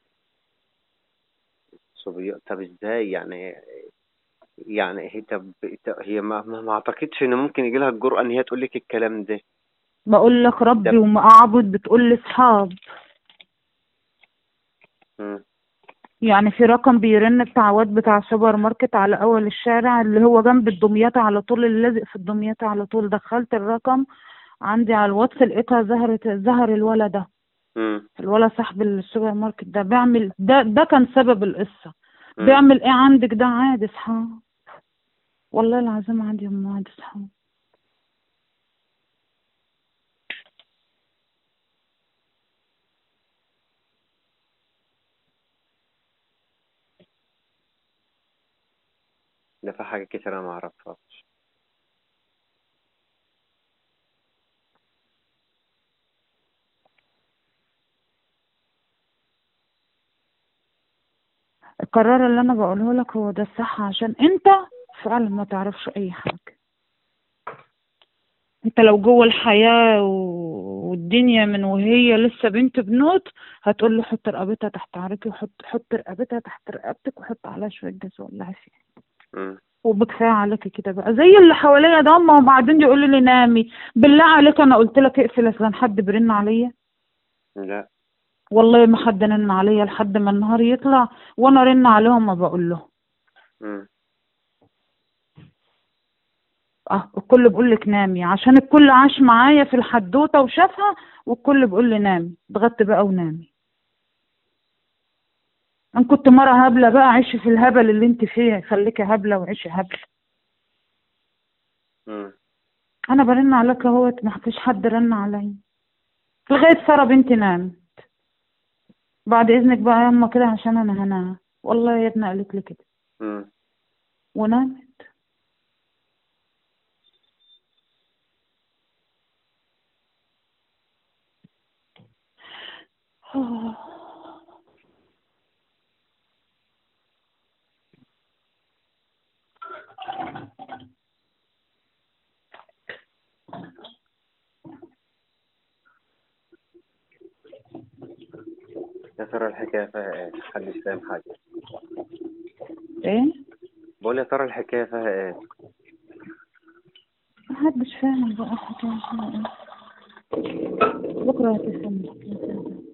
صبيان طب ازاي يعني يعني هي طب طب هي ما, ما, ما اعتقدش ان ممكن يجي لها الجرأة ان هي تقول لك الكلام ده بقول لك ربي ده- وما اعبد بتقول لي صحاب مم. يعني في رقم بيرن بتاع واد بتاع سوبر ماركت على اول الشارع اللي هو جنب الدمياط على طول اللي لازق في الدمياط على طول دخلت الرقم عندي على الواتس لقيتها ظهرت ظهر الولد ده مم. الولد صاحب السوبر ماركت ده بيعمل ده ده كان سبب القصة مم. بيعمل ايه عندك ده عادي صحاب والله العظيم عندي ام عادي صحاب ده في حاجة كتير انا ما اعرفهاش القرار اللي انا بقوله لك هو ده الصح عشان انت فعلا ما تعرفش اي حاجة انت لو جوه الحياة و- والدنيا من وهي لسه بنت بنوت هتقول له حط رقبتها تحت عريكي وحط حط رقبتها تحت رقبتك وحط عليها شوية جاز ولا فيها مم. وبكفاية عليكي كده بقى زي اللي حواليا ده هما وبعدين يقولوا لي نامي بالله عليك انا قلت لك اقفل اصلا حد بيرن عليا لا والله ما حد رن عليا لحد ما النهار يطلع وانا رن عليهم ما بقول لهم مم. اه الكل بيقول لك نامي عشان الكل عاش معايا في الحدوته وشافها والكل بيقول لي نامي اتغدي بقى ونامي ان كنت مره هبله بقى عيشي في الهبل اللي انت فيه خليكي هبله وعيشي هبل مم. انا برن عليك اهوت ما فيش حد رن عليا لغايه ساره بنتي نامت بعد اذنك بقى يا اما كده عشان انا هنام والله يا ابني قالت لي كده مم. ونامت يا ترى الحكاية فيها ايه محدش فاهم حاجة ايه بقول يا ترى الحكاية فيها ايه محدش فاهم بقى الحكاية فيها ايه بكرة هتفهم الحكاية فيها ايه.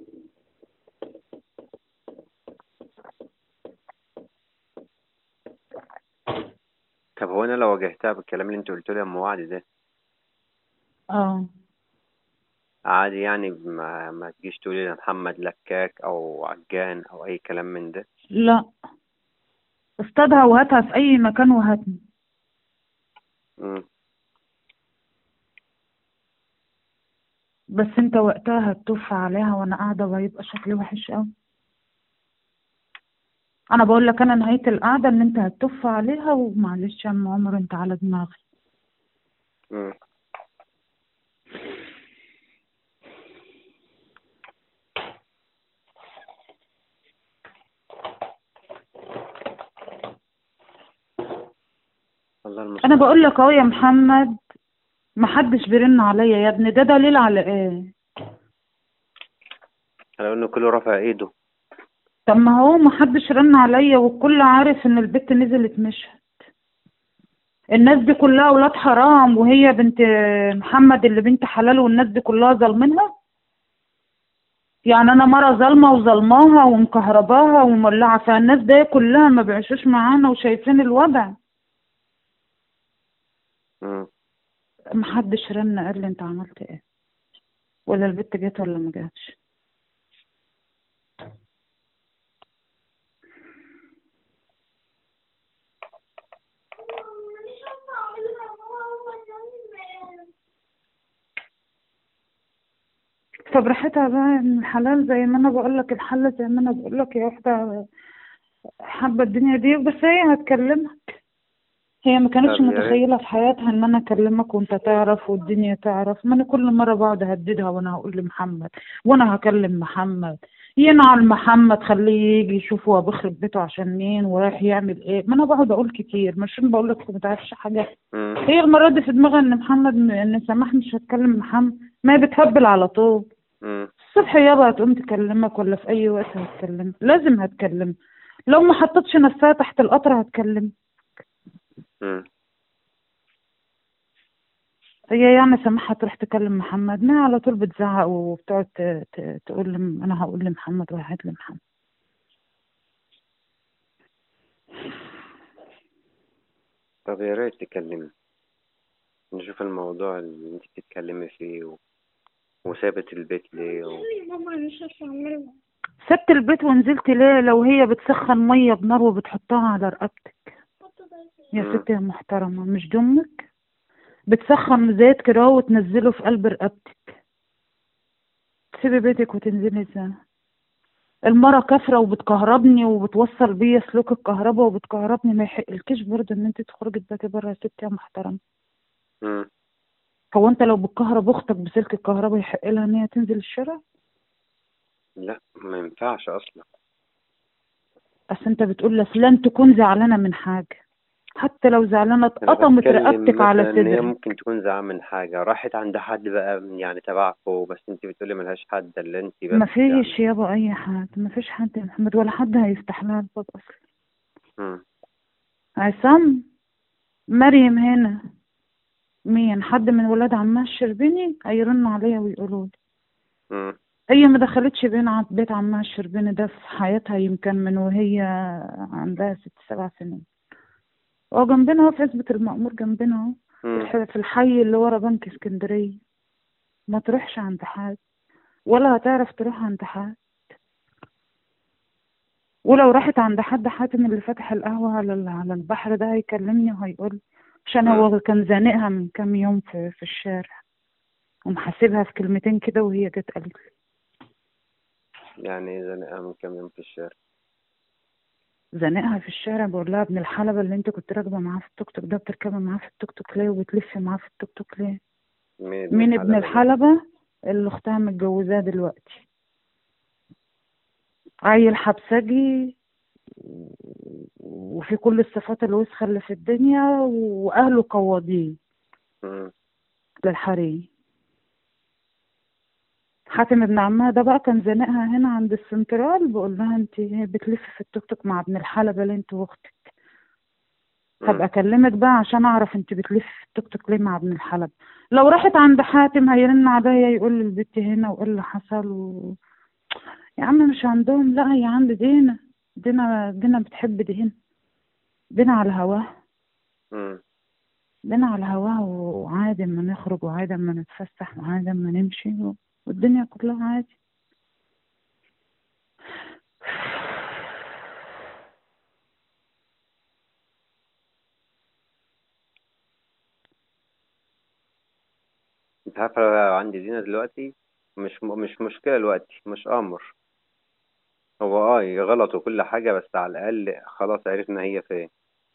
طب هو انا لو واجهتها بالكلام اللي انت قلته لي يا ام وعد ده اه عادي يعني ما, ما تجيش تقولي لي محمد لكاك او عجان او اي كلام من ده لا اصطادها وهاتها في اي مكان وهاتني مم. بس انت وقتها هتطف عليها وانا قاعدة وهيبقى شكلي وحش قوي انا بقول لك انا نهاية القعدة ان انت هتطف عليها ومعلش يا ام عمر انت على دماغي مم. الله انا المستعان بقول لك اهو يا محمد محدش بيرن عليا يا ابني ده دليل على ايه لو انه كله رفع ايده طب ما هو محدش رن عليا والكل عارف ان البت نزلت مشهد الناس دي كلها ولاد حرام وهي بنت محمد اللي بنت حلال والناس دي كلها ظالمينها يعني انا مره ظالمه وظلماها ومكهرباها ومولعه فالناس دي كلها ما بيعيشوش معانا وشايفين الوضع مم. محدش رن قال لي انت عملت ايه ولا البت جت ولا ما جاتش فبراحتها بقى ان الحلال زي ما انا بقول لك الحل زي ما انا بقول لك يا واحده حابه الدنيا دي بس هي هتكلمك هي ما كانتش طب يا ريت. متخيله في حياتها ان انا اكلمك وانت تعرف والدنيا تعرف ما انا كل مره بقعد اهددها وانا هقول لمحمد وانا هكلم محمد ينعل محمد خليه يجي يشوف هو بيخرب بيته عشان مين ورايح يعمل ايه ما انا بقعد اقول كتير مش أنا بقول لك ما تعرفش حاجه مم. هي المره دي في دماغها ان محمد ان سماح مش هتكلم محمد ما هي بتهبل على طول مم. الصبح يابا هتقوم تكلمك ولا في اي وقت هتكلم لازم هتكلم لو ما حطتش نفسها تحت القطر هتكلم مم. هي يعني سماح هتروح تكلم محمد ما على طول بتزعق وبتقعد ت- ت- تقول لم انا هقول لمحمد وهات لمحمد طب يا ريت تكلمني نشوف الموضوع اللي انت بتتكلمي فيه و... وسابت البيت ليه و... ماما مش هعملها سبت البيت ونزلت ليه لو هي بتسخن ميه بنار وبتحطها على رقبتك يا مم. ستي يا محترمه مش دي امك بتسخن زيت كده وتنزله في قلب رقبتك تسيبي بيتك وتنزلي ازاي المرة كافرة وبتكهربني وبتوصل بيا سلوك الكهرباء وبتكهربني ما يحقلكيش برضه ان انت تخرجي تباتي بره يا ستي يا محترمة مم. هو انت لو بتكهرب اختك بسلك الكهرباء يحق لها ان هي تنزل الشارع لا ما ينفعش اصلا بس انت بتقول لفلان تكون زعلانة من حاجة حتى لو زعلانة انا اتقطمت بتكلم رقبتك على مثلا ان هي صدرك ممكن تكون زعلانة من حاجة راحت عند حد بقى يعني تبعكوا بس انت بتقولي ملهاش حد اللي انت بس مفيش يعني يابا اي حد مفيش حد يا محمد ولا حد هيفتح لها الباب اصلا مم. عصام مريم هنا مين حد من ولاد عمها الشربيني هيرنوا عليا ويقولوا لي مم. هي ما دخلتش بين ع- بيت عمها الشربيني ده في حياتها يمكن من وهي عندها ست سبع سنين هو جنبنا اهو في عزبة المأمور جنبنا اهو في مم. الح- في الحي اللي ورا بنك اسكندرية ما تروحش عند حد ولا هتعرف تروح عند حد ولو راحت عند حد حاتم اللي فاتح القهوة على ال- على البحر ده هيكلمني وهيقول عشان هو كان زانقها من كام يوم في في الشارع ومحاسبها في كلمتين كده وهي جت قالت لي يعني ايه زنقها من كام يوم في الشارع زانقها في الشارع بقول لها ابن الحلبة اللي انت كنت راكبة معاه في التوك توك ده بتركبي معاه في التوك توك ليه وبتلفي معاه في التوك توك ليه مين ابن مين ابن الحلبة ده؟ الحلبة اللي اختها متجوزاه دلوقتي عيل حبسجي وفي كل الصفات الوسخة اللي في الدنيا وأهله قواضين مم. للحريم حاتم ابن عمها ده بقى كان زانقها هنا عند السنترال بقول لها انت بتلفي في التوك توك مع ابن الحلبة ليه انت واختك مم. هبقى اكلمك بقى عشان اعرف انت بتلفي في التوك توك ليه مع ابن الحلبة لو راحت عند حاتم هيرن عليا يقول لي البت هنا وايه اللي حصل و... يا عم مش عندهم لا هي عند دينا دينا دينا بتحب دينا دينا على هواها مم. دينا على هواها وعادي اما نخرج وعادي اما نتفسح وعادي اما نمشي و... والدنيا كلها عادي انت عارفة لو عندي دينا دلوقتي مش م... مش مشكلة دلوقتي مش أمر هو اه غلط وكل حاجة بس على الأقل خلاص عرفنا هي فين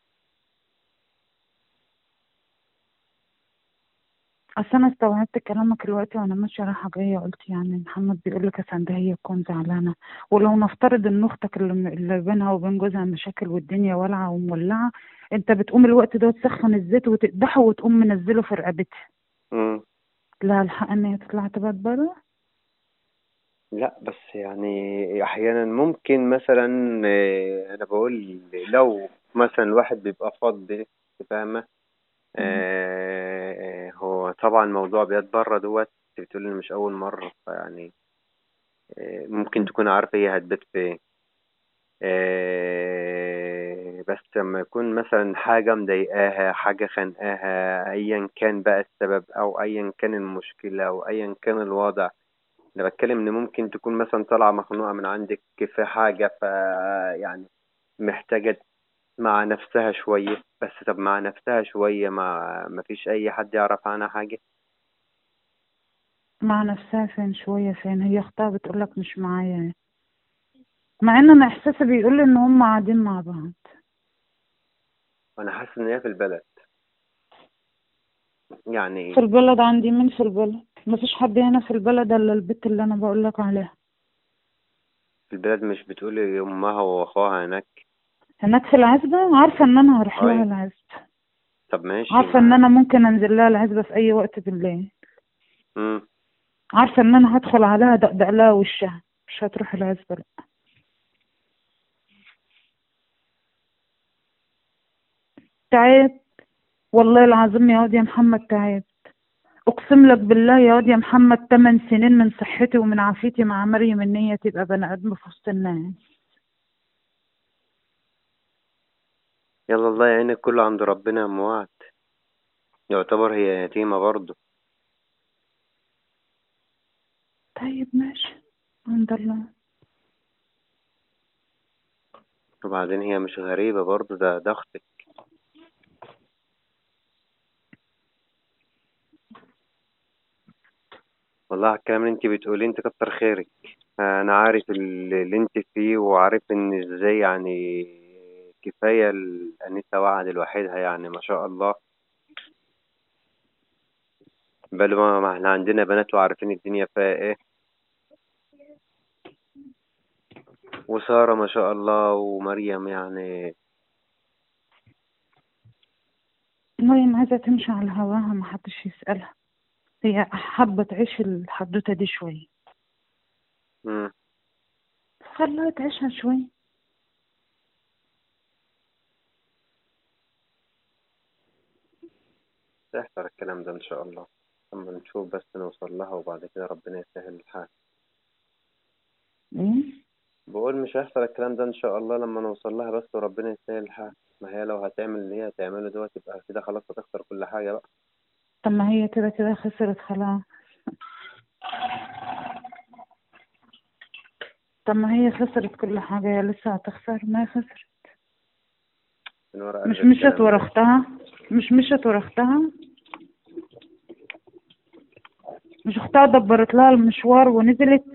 اصل انا استوعبت كلامك دلوقتي وانا ماشيه رايحه جايه قلت يعني محمد بيقول لك اصل ده هي تكون زعلانه ولو نفترض ان اختك اللي, اللي بينها وبين جوزها مشاكل والدنيا والعه ومولعه انت بتقوم الوقت ده تسخن الزيت وتقدحه وتقوم منزله في رقبتها مم. لا الحق ان هي تطلع تبات بره لا بس يعني أحيانا ممكن مثلا آه، أنا بقول لو مثلا الواحد بيبقى فاضي أنت فاهمة آه، هو طبعا موضوع بيت بره دوت انت بتقول إن مش أول مرة فيعني آه، ممكن تكون عارفة هي هتبات فين آه، بس لما يكون مثلا حاجة مضايقاها حاجة خانقاها أيا كان بقى السبب أو أيا كان المشكلة أو أيا كان الوضع انا بتكلم ان ممكن تكون مثلا طالعه مخنوقه من عندك في حاجه ف يعني محتاجه مع نفسها شويه بس طب مع نفسها شويه ما ما فيش اي حد يعرف عنها حاجه مع نفسها فين شوية فين هي اختها بتقولك مش معايا مع ان انا احساسي بيقول ان هم قاعدين مع بعض وانا حاسس ان هي في البلد يعني في البلد عندي مين في البلد مفيش حد هنا في البلد الا البت اللي انا بقولك عليها في البلد مش بتقولي امها واخوها هناك هناك في العزبة عارفة ان انا هروح لها أي. العزبة طب ماشي عارفة ان انا ممكن انزل لها العزبة في اي وقت بالليل امم عارفة ان انا هدخل عليها دقدق لها وشها مش هتروح العزبة لا تعبت والله العظيم يا واد يا محمد تعبت اقسم لك بالله يا واد يا محمد تمن سنين من صحتي ومن عافيتي مع مريم ان هي تبقى بني ادم في وسط الناس يلا الله يعينك كله عند ربنا يا ام وعد يعتبر هي يتيمة برضه طيب ماشي عند الله وبعدين هي مش غريبة برضه ده ده اختك والله على الكلام اللي انت بتقوليه انت كتر خيرك انا عارف ال- اللي انت فيه وعارف ان ازاي يعني كفاية الأنسة وعد لوحدها يعني ما شاء الله بل ما ما احنا عندنا بنات وعارفين الدنيا فيها ايه وسارة ما شاء الله ومريم يعني مريم عايزة تمشي على هواها محدش يسألها هي حابة تعيش الحدوتة دي شوية مم. خليها تعيشها شوية سيحصل الكلام ده إن شاء الله أما نشوف بس نوصل لها وبعد كده ربنا يسهل الحال ايه بقول مش هيحصل الكلام ده إن شاء الله لما نوصل لها بس وربنا يسهل الحال ما هي لو هتعمل اللي هي هتعمله دوت يبقى كده خلاص هتخسر كل حاجة بقى طب ما هي كده كده خسرت خلاص طب ما هي خسرت كل حاجة هي لسه هتخسر ما هي خسرت من ورا مش قلب مشت الكلام ورا ده. اختها مش مشت ورا اختها مش اختها دبرت لها المشوار ونزلت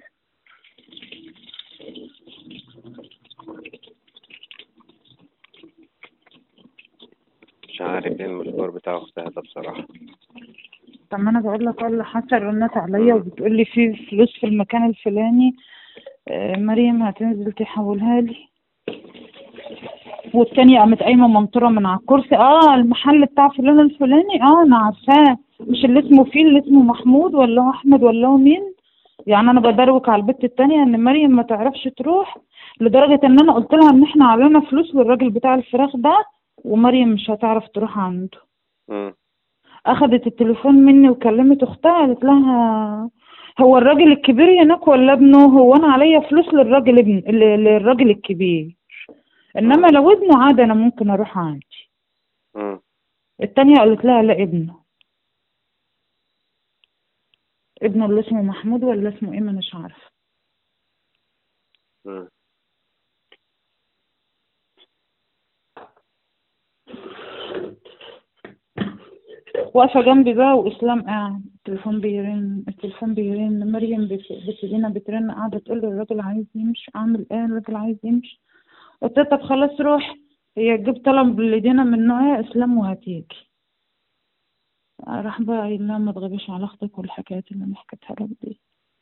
مش عارف ايه المشوار بتاع أختها ده بصراحة طب ما انا بقول لك اللي حصل رنت عليا وبتقول لي في فلوس في المكان الفلاني آه، مريم هتنزل تحولها لي والتانية قامت قايمة منطورة من على الكرسي اه المحل بتاع فلان الفلاني اه انا عارفاه مش اللي اسمه فيه اللي اسمه محمود ولا هو احمد ولا هو مين يعني انا بدروك على البت التانية ان مريم ما تعرفش تروح لدرجة ان انا قلت لها ان احنا علينا فلوس للراجل بتاع الفراخ ده ومريم مش هتعرف تروح عنده مم. اخدت التليفون مني وكلمت اختها قالت لها هو الراجل الكبير هناك ولا ابنه هو انا عليا فلوس للراجل ابن ل- للراجل الكبير انما لو ابنه عادي انا ممكن اروح عندي مم. التانية قالت لها لا ابنه ابنه اللي اسمه محمود ولا اسمه ايه ما مش عارفه مم. واقفة جنبي بقى وإسلام قاعد التليفون بيرن التليفون بيرن مريم بت- بت دينا بترن قاعدة تقول لي الراجل عايز يمشي أعمل إيه الراجل عايز يمشي قلت لها طب خلاص روح هي تجيب طلب لدينا من نوعها إسلام وهتيجي راح بقى قايل لها ما تغيبيش على أختك والحكايات اللي أنا حكيتها لك دي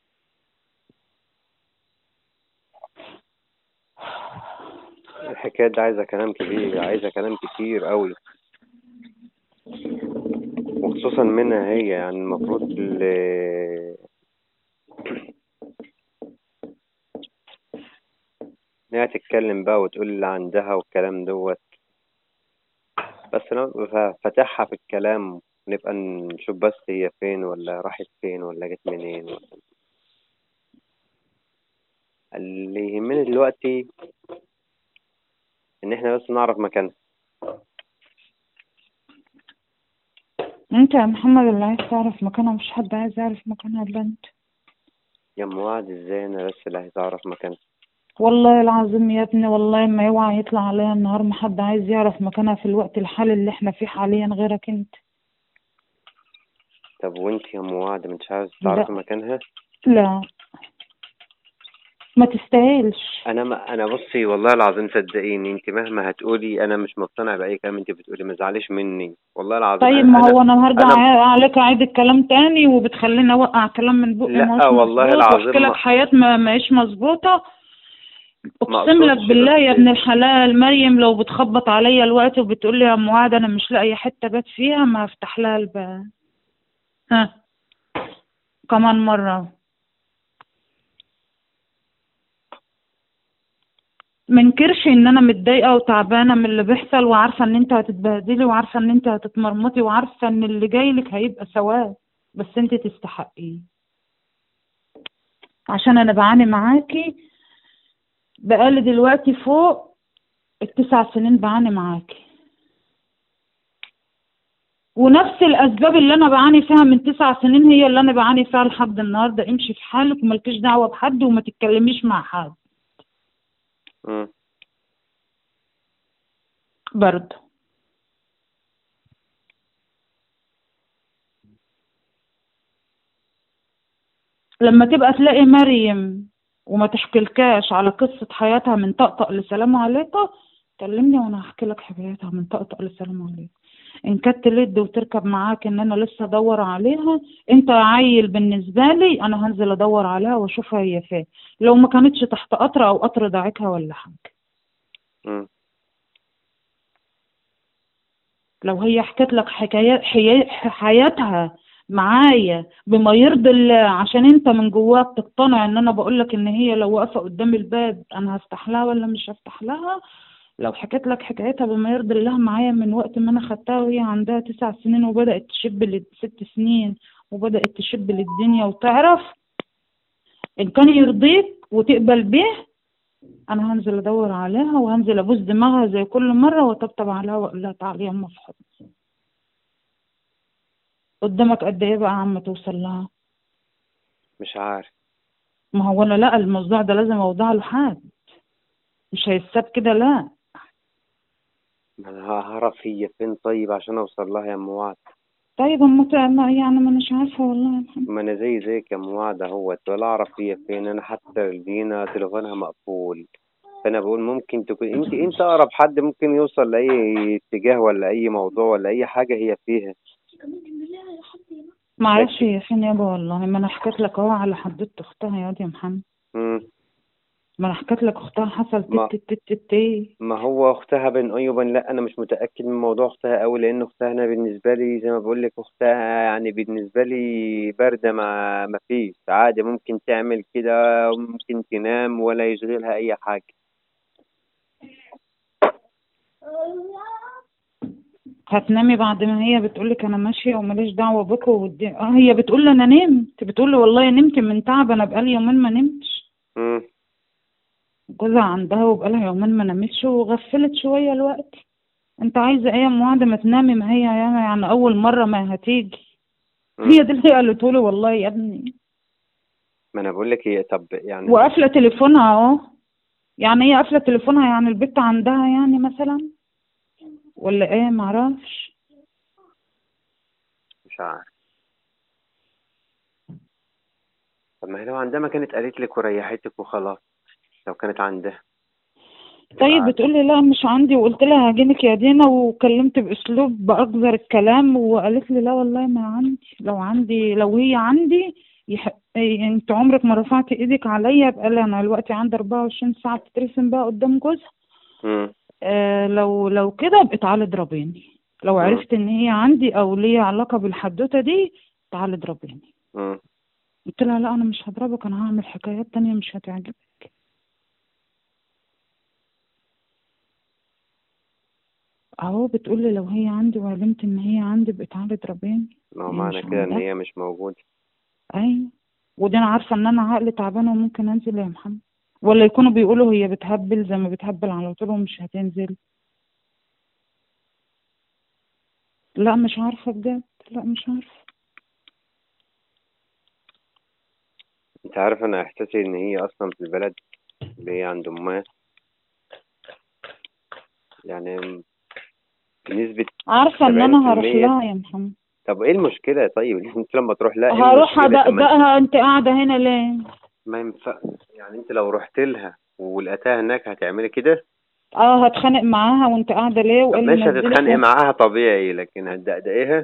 الحكاية دي عايزة كلام كبير عايزة كلام كتير قوي وخصوصا منها هي يعني المفروض ال- إن هي تتكلم بقى وتقول اللي عندها والكلام دوت بس أنا ببقى فاتحها في الكلام نبقى نشوف بس هي فين ولا راحت فين ولا جت منين ولا اللي يهمني دلوقتي إن إحنا بس نعرف مكانها أنت يا محمد اللي عايز تعرف مكانها مش حد عايز يعرف مكانها إلا أنت يا ام وعد ازاي انا بس اللي عايز اعرف مكانها والله العظيم يا ابني والله ما يوعى يطلع عليها النهار ما حد عايز يعرف مكانها في الوقت الحالي اللي احنا فيه حاليا غيرك انت طب وانت يا ام وعد مش عايز لا. تعرفي مكانها لا ما تستاهلش انا ما انا بصي والله العظيم صدقيني انت مهما هتقولي انا مش مقتنع باي كلام انت بتقولي ما تزعليش مني والله العظيم طيب أنا- ما أنا- هو انا هرجع أنا- ع- عليك اعيد الكلام تاني وبتخليني اوقع كلام من بقي لا، ما هوش والله مظبوط العظيم واحكي لك ما- حياة ما ماهيش مظبوطة ما اقسم لك أقصدش بالله يا بس- ابن الحلال مريم لو بتخبط عليا الوقت وبتقول لي يا ام وعد انا مش لاقيه حته بات فيها ما هفتح لها الباب ها كمان مره منكرش ان انا متضايقه وتعبانه من اللي بيحصل وعارفه ان انت هتتبهدلي وعارفه ان انت هتتمرمطي وعارفه ان اللي جاي لك هيبقى سواد بس انت تستحقيه عشان انا بعاني معاكي بقالي دلوقتي فوق التسع سنين بعاني معاكي ونفس الاسباب اللي انا بعاني فيها من تسع سنين هي اللي انا بعاني فيها لحد النهارده امشي في حالك وملكيش دعوه بحد وما تتكلميش مع حد مم. برضه لما تبقى تلاقي مريم وما تحكيلكاش على قصة حياتها من طقطق لسلام عليكم كلمني وانا هحكي لك حكايتها من طقطق لسلام عليكم ان كانت تلد وتركب معاك ان انا لسه ادور عليها انت عيل بالنسبه لي انا هنزل ادور عليها واشوفها هي فين لو ما كانتش تحت قطر او قطر داعكها ولا حاجه مم. لو هي حكت لك حكايات حيا- حياتها معايا بما يرضي الله عشان انت من جواك تقتنع ان انا بقول لك ان هي لو واقفه قدام الباب انا هفتح لها ولا مش هفتح لها لو حكيت لك حكايتها بما يرضي الله معايا من وقت ما انا خدتها وهي عندها تسع سنين وبدات تشب لست سنين وبدات تشب للدنيا وتعرف ان كان يرضيك وتقبل بيه انا هنزل ادور عليها وهنزل ابوس دماغها زي كل مره واطبطب عليها واقول لها تعالي يما في حضني قدامك قد ايه بقى عم توصل لها مش عارف ما هو انا لا الموضوع ده لازم اوضع له حد مش هيتساب كده لا ما انا هعرف هي فين طيب عشان اوصل لها يا ام وعد طيب اما ت- ما- يعني ما اناش عارفه والله يا محمد ما انا زي زيك يا ام وعد اهوت ولا اعرف هي فين انا حتى لينا تليفونها مقفول فانا بقول ممكن تكون انت انت اقرب حد ممكن يوصل لاي اتجاه ولا اي موضوع ولا اي حاجه هي فيها ما اعرفش هي فين يابا والله ما انا حكيت لك اهو على حدوته اختها يا واد يا محمد مم. ما انا حكيت لك اختها حصل ما- تت تت تت ايه ما هو اختها بين اي وبين لا انا مش متاكد من موضوع اختها قوي لان اختها انا بالنسبه لي زي ما بقول لك اختها يعني بالنسبه لي بارده ما ما فيش عادي ممكن تعمل كده ممكن تنام ولا يشغلها اي حاجه هتنامي بعد ما هي بتقولك انا ماشيه وماليش دعوه بك ودي... اه هي بتقول لي انا نمت بتقول لي والله نمت من تعب انا بقالي يومين ما نمتش مم. جوزها عندها وبقالها يومين ما نامتش وغفلت شويه الوقت انت عايزه ايه يا ام وعده ما تنامي ما هي يعني, يعني اول مره ما هتيجي مم. هي دي اللي هي قالته لي والله يا ابني ما انا بقول لك هي طب يعني وقافله تليفونها اهو يعني هي قافله تليفونها يعني البت عندها يعني مثلا ولا ايه معرفش مش عارف طب ما هي لو عندها ما كانت قالت لك وريحتك وخلاص لو كانت عندها طيب عارف. بتقول لي لا مش عندي وقلت لها هجيلك يا دينا وكلمت باسلوب باقذر الكلام وقالت لي لا والله ما عندي لو عندي لو هي عندي يح... إيه، انت عمرك ما رفعت ايدك عليا يبقى لي انا دلوقتي عندي 24 ساعه بتترسم بقى قدام جوزها مم. آه لو لو كده ابقى تعالي اضربيني لو مم. عرفت ان هي عندي او ليها علاقه بالحدوته دي تعالي اضربيني مم. قلت لها لا انا مش هضربك انا هعمل حكايات تانية مش هتعجبك اهو بتقول لي لو هي عندي وعلمت ان هي عندي بقى تعالي اضربيني ما هو هي معنى مش كده ان عندها. هي مش موجودة ايوه ودي انا عارفه ان انا عقلي تعبانه وممكن انزل يا محمد ولا يكونوا بيقولوا هي بتهبل زي ما بتهبل على طول ومش هتنزل لا مش عارفه بجد لا مش عارفه انت عارف انا احساسي ان هي اصلا في البلد اللي هي عند امها يعني بنسبة عارفة ان انا هروح 70% لها يا محمد طب ايه المشكلة طيب انت لما تروح لها ايه هروح المشكلة طب ما- ادقدقها انت قاعدة هنا ليه ما ينفع يعني انت لو رحت لها ولقيتها هناك هتعملي كده اه هتخانق معاها وانت قاعدة ليه طب وايه اللي ماشي نزلك هتتخانقي و- معاها طبيعي لكن هتدقدقيها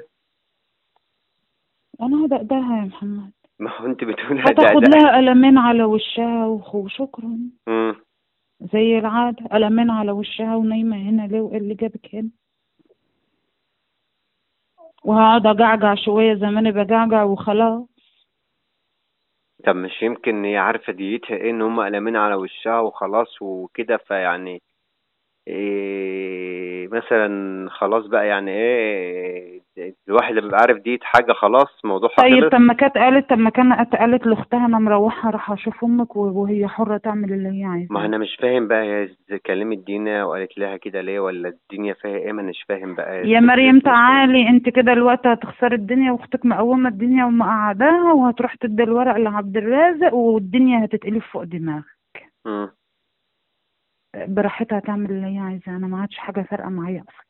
انا هدقدقها يا محمد ما هو انت بتقولي هتاخد هتدقدقها لها قلمين على وشها وخ- وشكرا مم. زي العادة قلمين على وشها ونايمة هنا ليه وايه اللي جابك هنا وهقعد اجعجع شوية زي ما انا بجعجع وخلاص طب مش يمكن هي عارفة ديتها ايه ان هم قلمين على وشها وخلاص وكده فيعني إيه مثلا خلاص بقى يعني ايه الواحد لما بيبقى عارف ديت حاجة خلاص موضوعها طيب خلص طب ما كانت قالت طب ما كانت قالت لاختها انا مروحة راح اشوف امك و- وهي حرة تعمل اللي هي ما عايزاه انا مش فاهم بقى هي إز- كلمت دينا وقالت لها كده ليه ولا الدنيا فيها ايه ما مش فاهم بقى يا مريم تعالي انت كده الوقت هتخسري الدنيا واختك مقومة الدنيا ومقعداها وهتروح تدي الورق لعبد الرازق والدنيا هتتقلب فوق دماغك مم. براحتها تعمل اللي هي عايزاه انا ما عادش حاجة فارقة معايا اصلا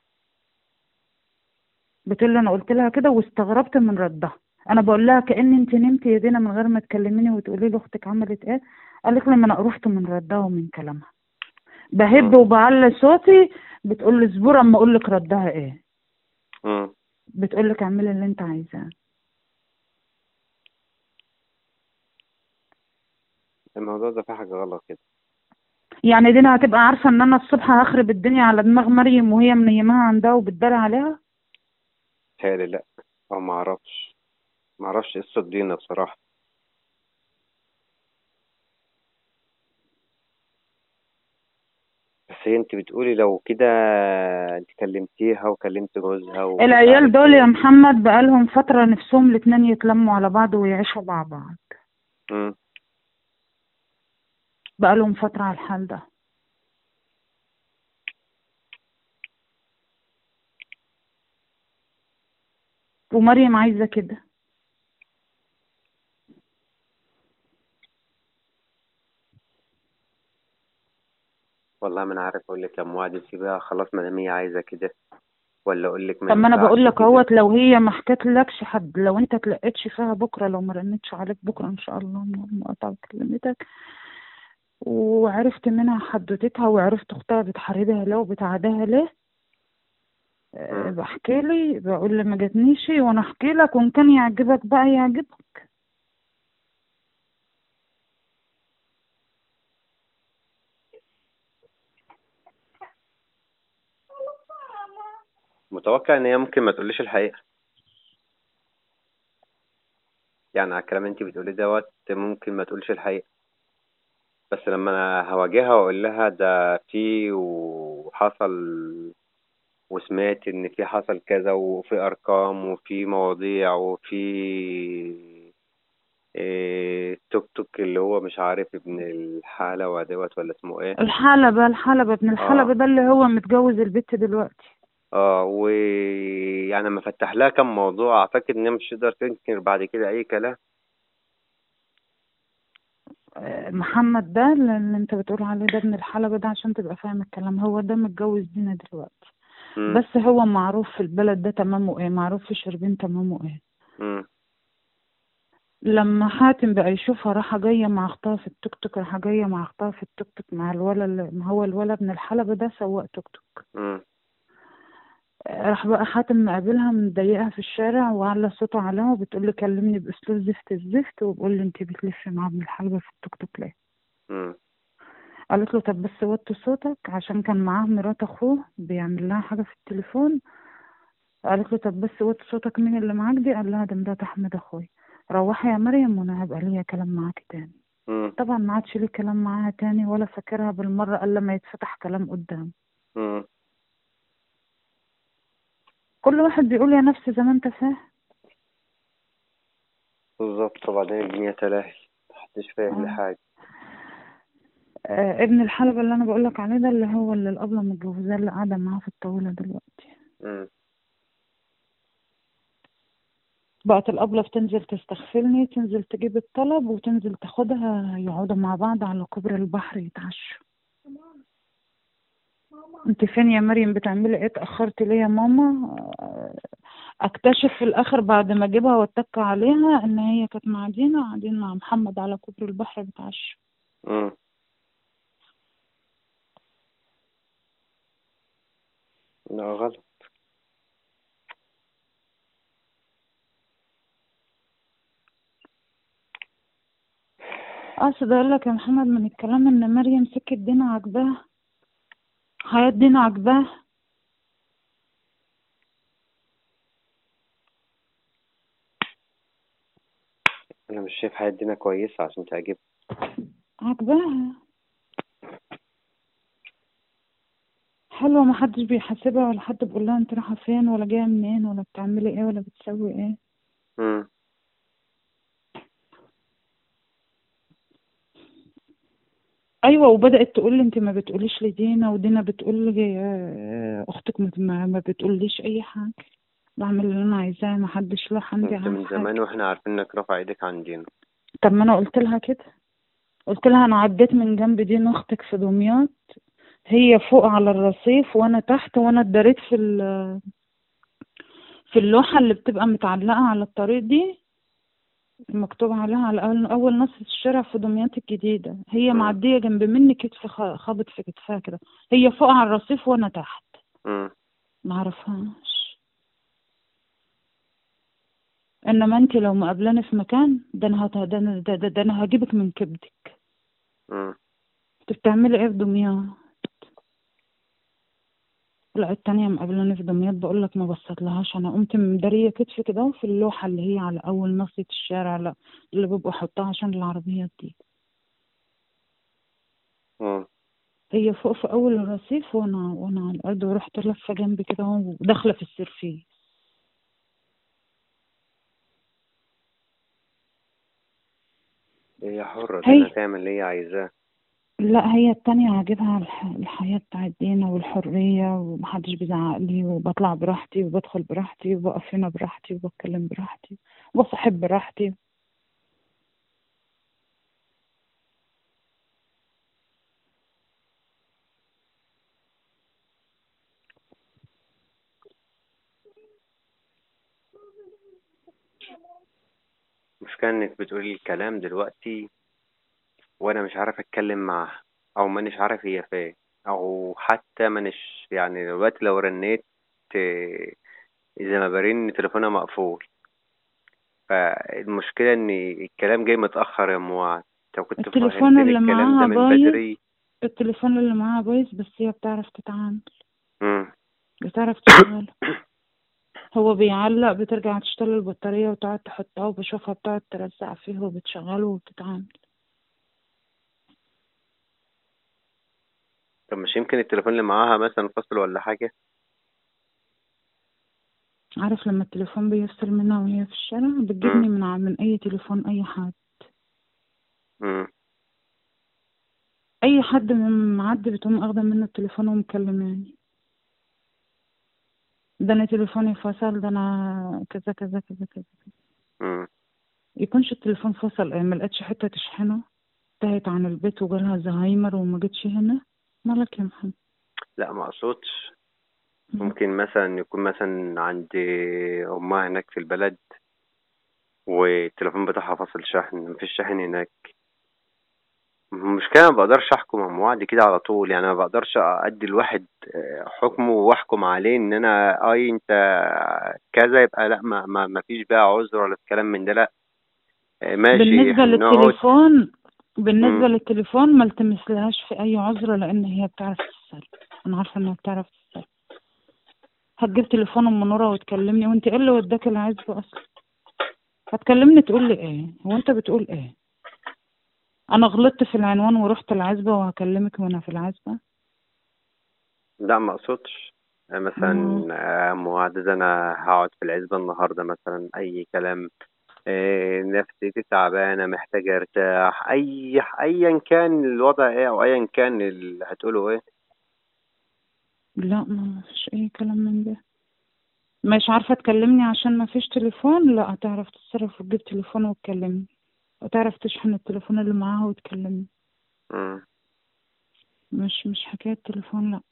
بتقول لي انا قلت لها كده واستغربت من ردها انا بقول لها كأن انت نمتي يا دينا من غير ما تكلميني وتقولي لي اختك عملت ايه قالت لي ما انا قرفت من ردها ومن كلامها بهب مم. وبعلي صوتي بتقول لي اصبر اما اقول لك ردها ايه مم. بتقول لك اعملي اللي انت عايزاه الموضوع ده فيه حاجة غلط كده يعني دينا هتبقى عارفة ان انا الصبح هخرب الدنيا على دماغ مريم وهي منيماها عندها وبتداري عليها تهيألي لا او ما اعرفش ما اعرفش قصة دينا بصراحة بس هي انت بتقولي لو كده انت كلمتيها وكلمت جوزها ومش العيال عارف دول ايه. يا محمد بقالهم فترة نفسهم الاتنين يتلموا على بعض ويعيشوا مع بعض مم. بقالهم فترة على الحال ده ومريم عايزة كده والله ما انا عارف اقول لك لما وعد سيبها خلاص ما دام هي عايزة كده ولا اقول لك طب ما انا ينفعش بقول لك كده. اهوت لو هي ما حكتلكش حد لو انت تلقيتش فيها بكره لو ما رنتش عليك بكره ان شاء الله مقاطعة كلمتك وعرفت منها حدوتتها وعرفت اختها بتحاربها ليه وبتعاداها ليه آه، مم. بحكي لي بقول لي ما جاتنيش وانا احكي لك وان كان يعجبك بقى يعجبك متوقع ان هي ممكن ما تقوليش الحقيقة يعني على الكلام اللي انت بتقوليه دوت ممكن ما تقولش الحقيقة بس لما انا هواجهها واقول لها ده في وحصل وسمعت ان في حصل كذا وفي ارقام وفي مواضيع وفي إيه توك توك اللي هو مش عارف ابن الحلوة دوت ولا اسمه ايه الحلبة الحلبة ابن الحلبة ده اللي هو متجوز البت دلوقتي اه ويعني لما فتح لها كم موضوع اعتقد ان هي مش تقدر تنكر بعد كده اي كلام آه، محمد ده اللي انت بتقول عليه ده ابن الحلبة ده عشان تبقى فاهم الكلام هو ده متجوز دينا دلوقتي مم. بس هو معروف في البلد ده تمامه ايه معروف في شربين تمامه ايه مم. لما حاتم بقى يشوفها راحة جاية مع اختها في التوك توك راحة جاية مع اختها في التوك توك مع الولد اللي ما هو الولد ابن الحلبة ده سواق توك توك مم. آه، راح بقى حاتم مقابلها مضايقها في الشارع وعلى صوته عليها وبتقول لي كلمني باسلوب زفت الزفت وبقول لي انت بتلفي مع ابن الحلبة في التوك توك ليه مم. قالت له طب بس وطي صوتك عشان كان معاه مرات اخوه بيعمل لها حاجة في التليفون قالت له طب بس وطي صوتك مين اللي معاك دي قال لها ده مرات احمد اخوي روحي يا مريم وانا هبقى ليا كلام معاكي تاني مم. طبعا ما عادش ليه كلام معاها تاني ولا فاكرها بالمرة الا لما يتفتح كلام قدام مم. كل واحد بيقول يا نفسي زي ما انت فاهم بالظبط وبعدين الدنيا تلاهي محدش فاهم آه. لحاجة آه ابن الحلبة اللي انا بقولك عليه ده اللي هو اللي الابلة متجوزاه اللي قاعدة معاه في الطاولة دلوقتي مم. بقت الأبلة بتنزل تستغفلني تنزل تجيب الطلب وتنزل تاخدها يقعدوا مع بعض على كوبري البحر يتعشوا انت فين يا مريم بتعملي ايه اتأخرتي ليه يا ماما اكتشف في الاخر بعد ما اجيبها واتك عليها ان هي كانت مع دينا قاعدين مع محمد على كوبري البحر بتعشوا مم. لا غلط اقصد اقول لك يا محمد من الكلام ان مريم سكت دينا عجباها حياة دينا عجباها انا مش شايف حياة دينا كويسة عشان تعجب عجباها حلوة محدش بيحاسبها ولا حد بيقول لها انت رايحة فين ولا جاية منين ولا بتعملي ايه ولا بتسوي ايه مم. ايوه وبدأت تقول لي انت ما بتقوليش لدينا ودينا بتقول لي آه، اختك ما- ما ما بتقوليش اي حاجة بعمل اللي انا عايزاه ما حدش له عندي انت عن من حاجة زمان واحنا عارفين انك رافع ايدك عن دينا طب ما انا قلت لها كده قلت لها انا عديت من جنب دين اختك في دمياط هي فوق على الرصيف وانا تحت وانا اتدريت في ال- في اللوحة اللي بتبقى متعلقة على الطريق دي مكتوب عليها على أول, أول نص الشارع في دمياط الجديدة هي مم. معدية جنب مني كتف خ- خابط في كتفها كده هي فوق على الرصيف وأنا تحت مم. معرفهاش إنما أنت لو مقابلاني في مكان ده أنا هت- ده أنا ده, ده, ده أنا هجيبك من كبدك مم. انت بتعملي ايه في دمياط لا التانية مقابلاني في دمياط بقول لك ما بصيتلهاش انا قمت مدارية كتفي كده وفي اللوحة اللي هي على اول ناصية الشارع لا اللي ببقوا حطها عشان العربيات دي مم. هي فوق في اول الرصيف وانا وانا على الارض ورحت لفة جنبي كده وداخلة في السرفيه هي حرة هي- دينا تعمل اللي هي عايزاه لا هي التانية عاجبها الح... الحياة بتاعت دينا والحرية ومحدش بيزعق لي وبطلع براحتي وبدخل براحتي وبقف هنا براحتي وبتكلم براحتي وبصاحب براحتي المشكلة انك بتقولي الكلام دلوقتي وانا مش عارف اتكلم معاها او مانيش عارف هي فين او حتى مانيش يعني دلوقتي لو رنيت آه، اذا ما برن تليفونها مقفول فالمشكلة ان الكلام جاي متأخر يا ام وعد لو كنت التليفون فهمتني اللي الكلام معاها ده من بايظ. بدري التليفون اللي معاها بايظ بس هي بتعرف تتعامل مم. بتعرف تشتغل هو بيعلق بترجع تشتغل البطارية وتقعد تحطها وبشوفها بتقعد ترزع فيه وبتشغله وبتتعامل طب مش يمكن التليفون اللي معاها مثلا فصل ولا حاجة عارف لما التليفون بيفصل منها وهي في الشارع بتجيبني من ع- من أي تليفون أي حد مم. أي حد من معدي بتقوم أخدة منه التليفون ومكلماني ده أنا تليفوني فصل ده أنا كذا كذا كذا كذا مم. يكونش التليفون فصل إيه ملقتش حتة تشحنه انتهت عن البيت وجالها زهايمر وما جتش هنا مالك يا محمد لا ما اقصدش ممكن مثلا يكون مثلا عند امها هناك في البلد والتليفون بتاعها فاصل شحن مفيش شحن هناك المشكلة ما بقدرش احكم ام وعد كده على طول يعني ما بقدرش ادي الواحد آه، حكمه واحكم عليه ان انا اي انت كذا يبقى لا ما ما ما فيش بقى عذر ولا الكلام من ده لا آه، ماشي بالنسبة إحنا نقعد للتليفون بالنسبة مم. للتليفون ما التمسلهاش في أي عذر لأن هي بتعرف تتصرف أنا عارفة إنها بتعرف تتصرف هتجيب تليفون أم نورة وتكلمني وأنت إيه اللي وداك العزبة أصلا هتكلمني تقول لي إيه هو أنت بتقول إيه أنا غلطت في العنوان ورحت العزبة وهكلمك وأنا في العزبة لا ما اقصدش آه، مثلا مم. آه، ام وعد ده انا هقعد في العزبة النهاردة مثلا اي كلام آه، نفسيتي تعبانة محتاجة ارتاح اي ايا كان الوضع ايه او ايا كان اللي هتقوله ايه لا ما فيش أي كلام من ده مش عارفة تكلمني عشان ما فيش تليفون لا هتعرف تتصرف وتجيب تليفون وتكلمني وتعرف تشحن التليفون اللي معاها وتكلمني مم. مش مش حكاية تليفون لا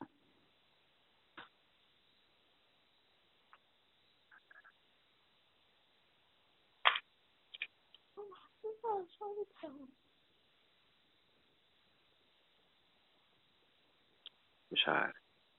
مش عارف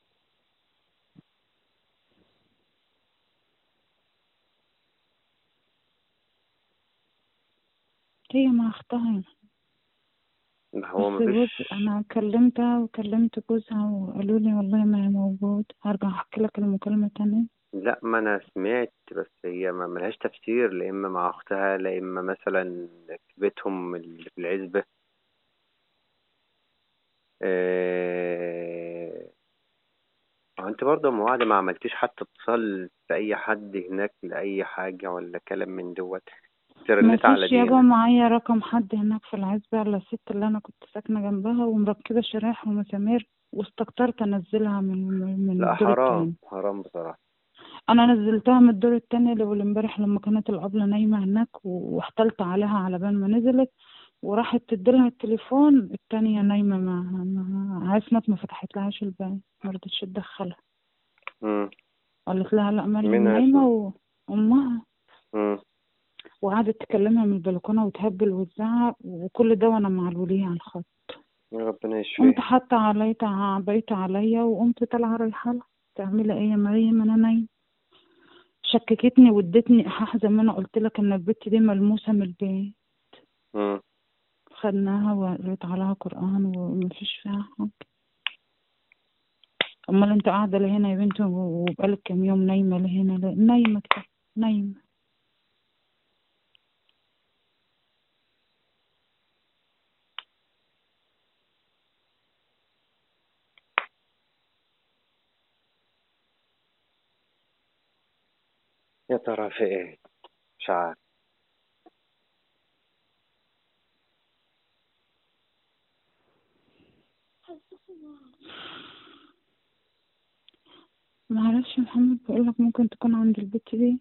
هي مع اختها ده هو بس جوز مفيش انا كلمتها وكلمت جوزها وقالوا لي والله ما هي موجود هرجع احكي لك المكالمة تاني لا ما انا سمعت بس هي ما ملهاش تفسير لا اما مع اختها لا اما مثلا في بيتهم اللي في العزبة إيه... هو انت برضه ام وعد ما عملتيش حتى اتصال لأي حد هناك لأي حاجة ولا كلام من دوت ما ترنت على فيش دي يابا هنا معايا رقم حد هناك في العزبة الا الست اللي انا كنت ساكنة جنبها ومركبة شرايح ومسامير واستكترت انزلها من من لا الدور حرام التاني حرام بصراحة انا نزلتها من الدور التاني لأول امبارح لما كانت الابلة نايمة هناك و- واحتلت عليها على بال ما نزلت وراحت تديلها التليفون التانية نايمة ما, ما عصمت ما فتحت لهاش الباب ما رضتش تدخلها مم. قالت لها لا مريم مين نايمة عصمت وأمها مم. وقعدت تكلمها من البلكونة وتهبل وتزعق وكل ده وأنا مع الولية على الخط ربنا قمت يشفيها حاطة علي عبيت عليا وقمت طالعة رايحة لها تعملي ايه يا مريم انا نايمة شككتني وادتني ايحاء زي ما انا قلت لك ان البت دي ملموسة من البيت مم. خدناها وقريت عليها قرآن ومفيش فيها حاجة امال انت قاعدة لهنا يا بنتي وبقالك كام يوم نايمة لهنا ليه؟ نايمة كده نايمة يا ترى في ايه مش عارف معرفش يا محمد بقولك ممكن تكون عند البت دي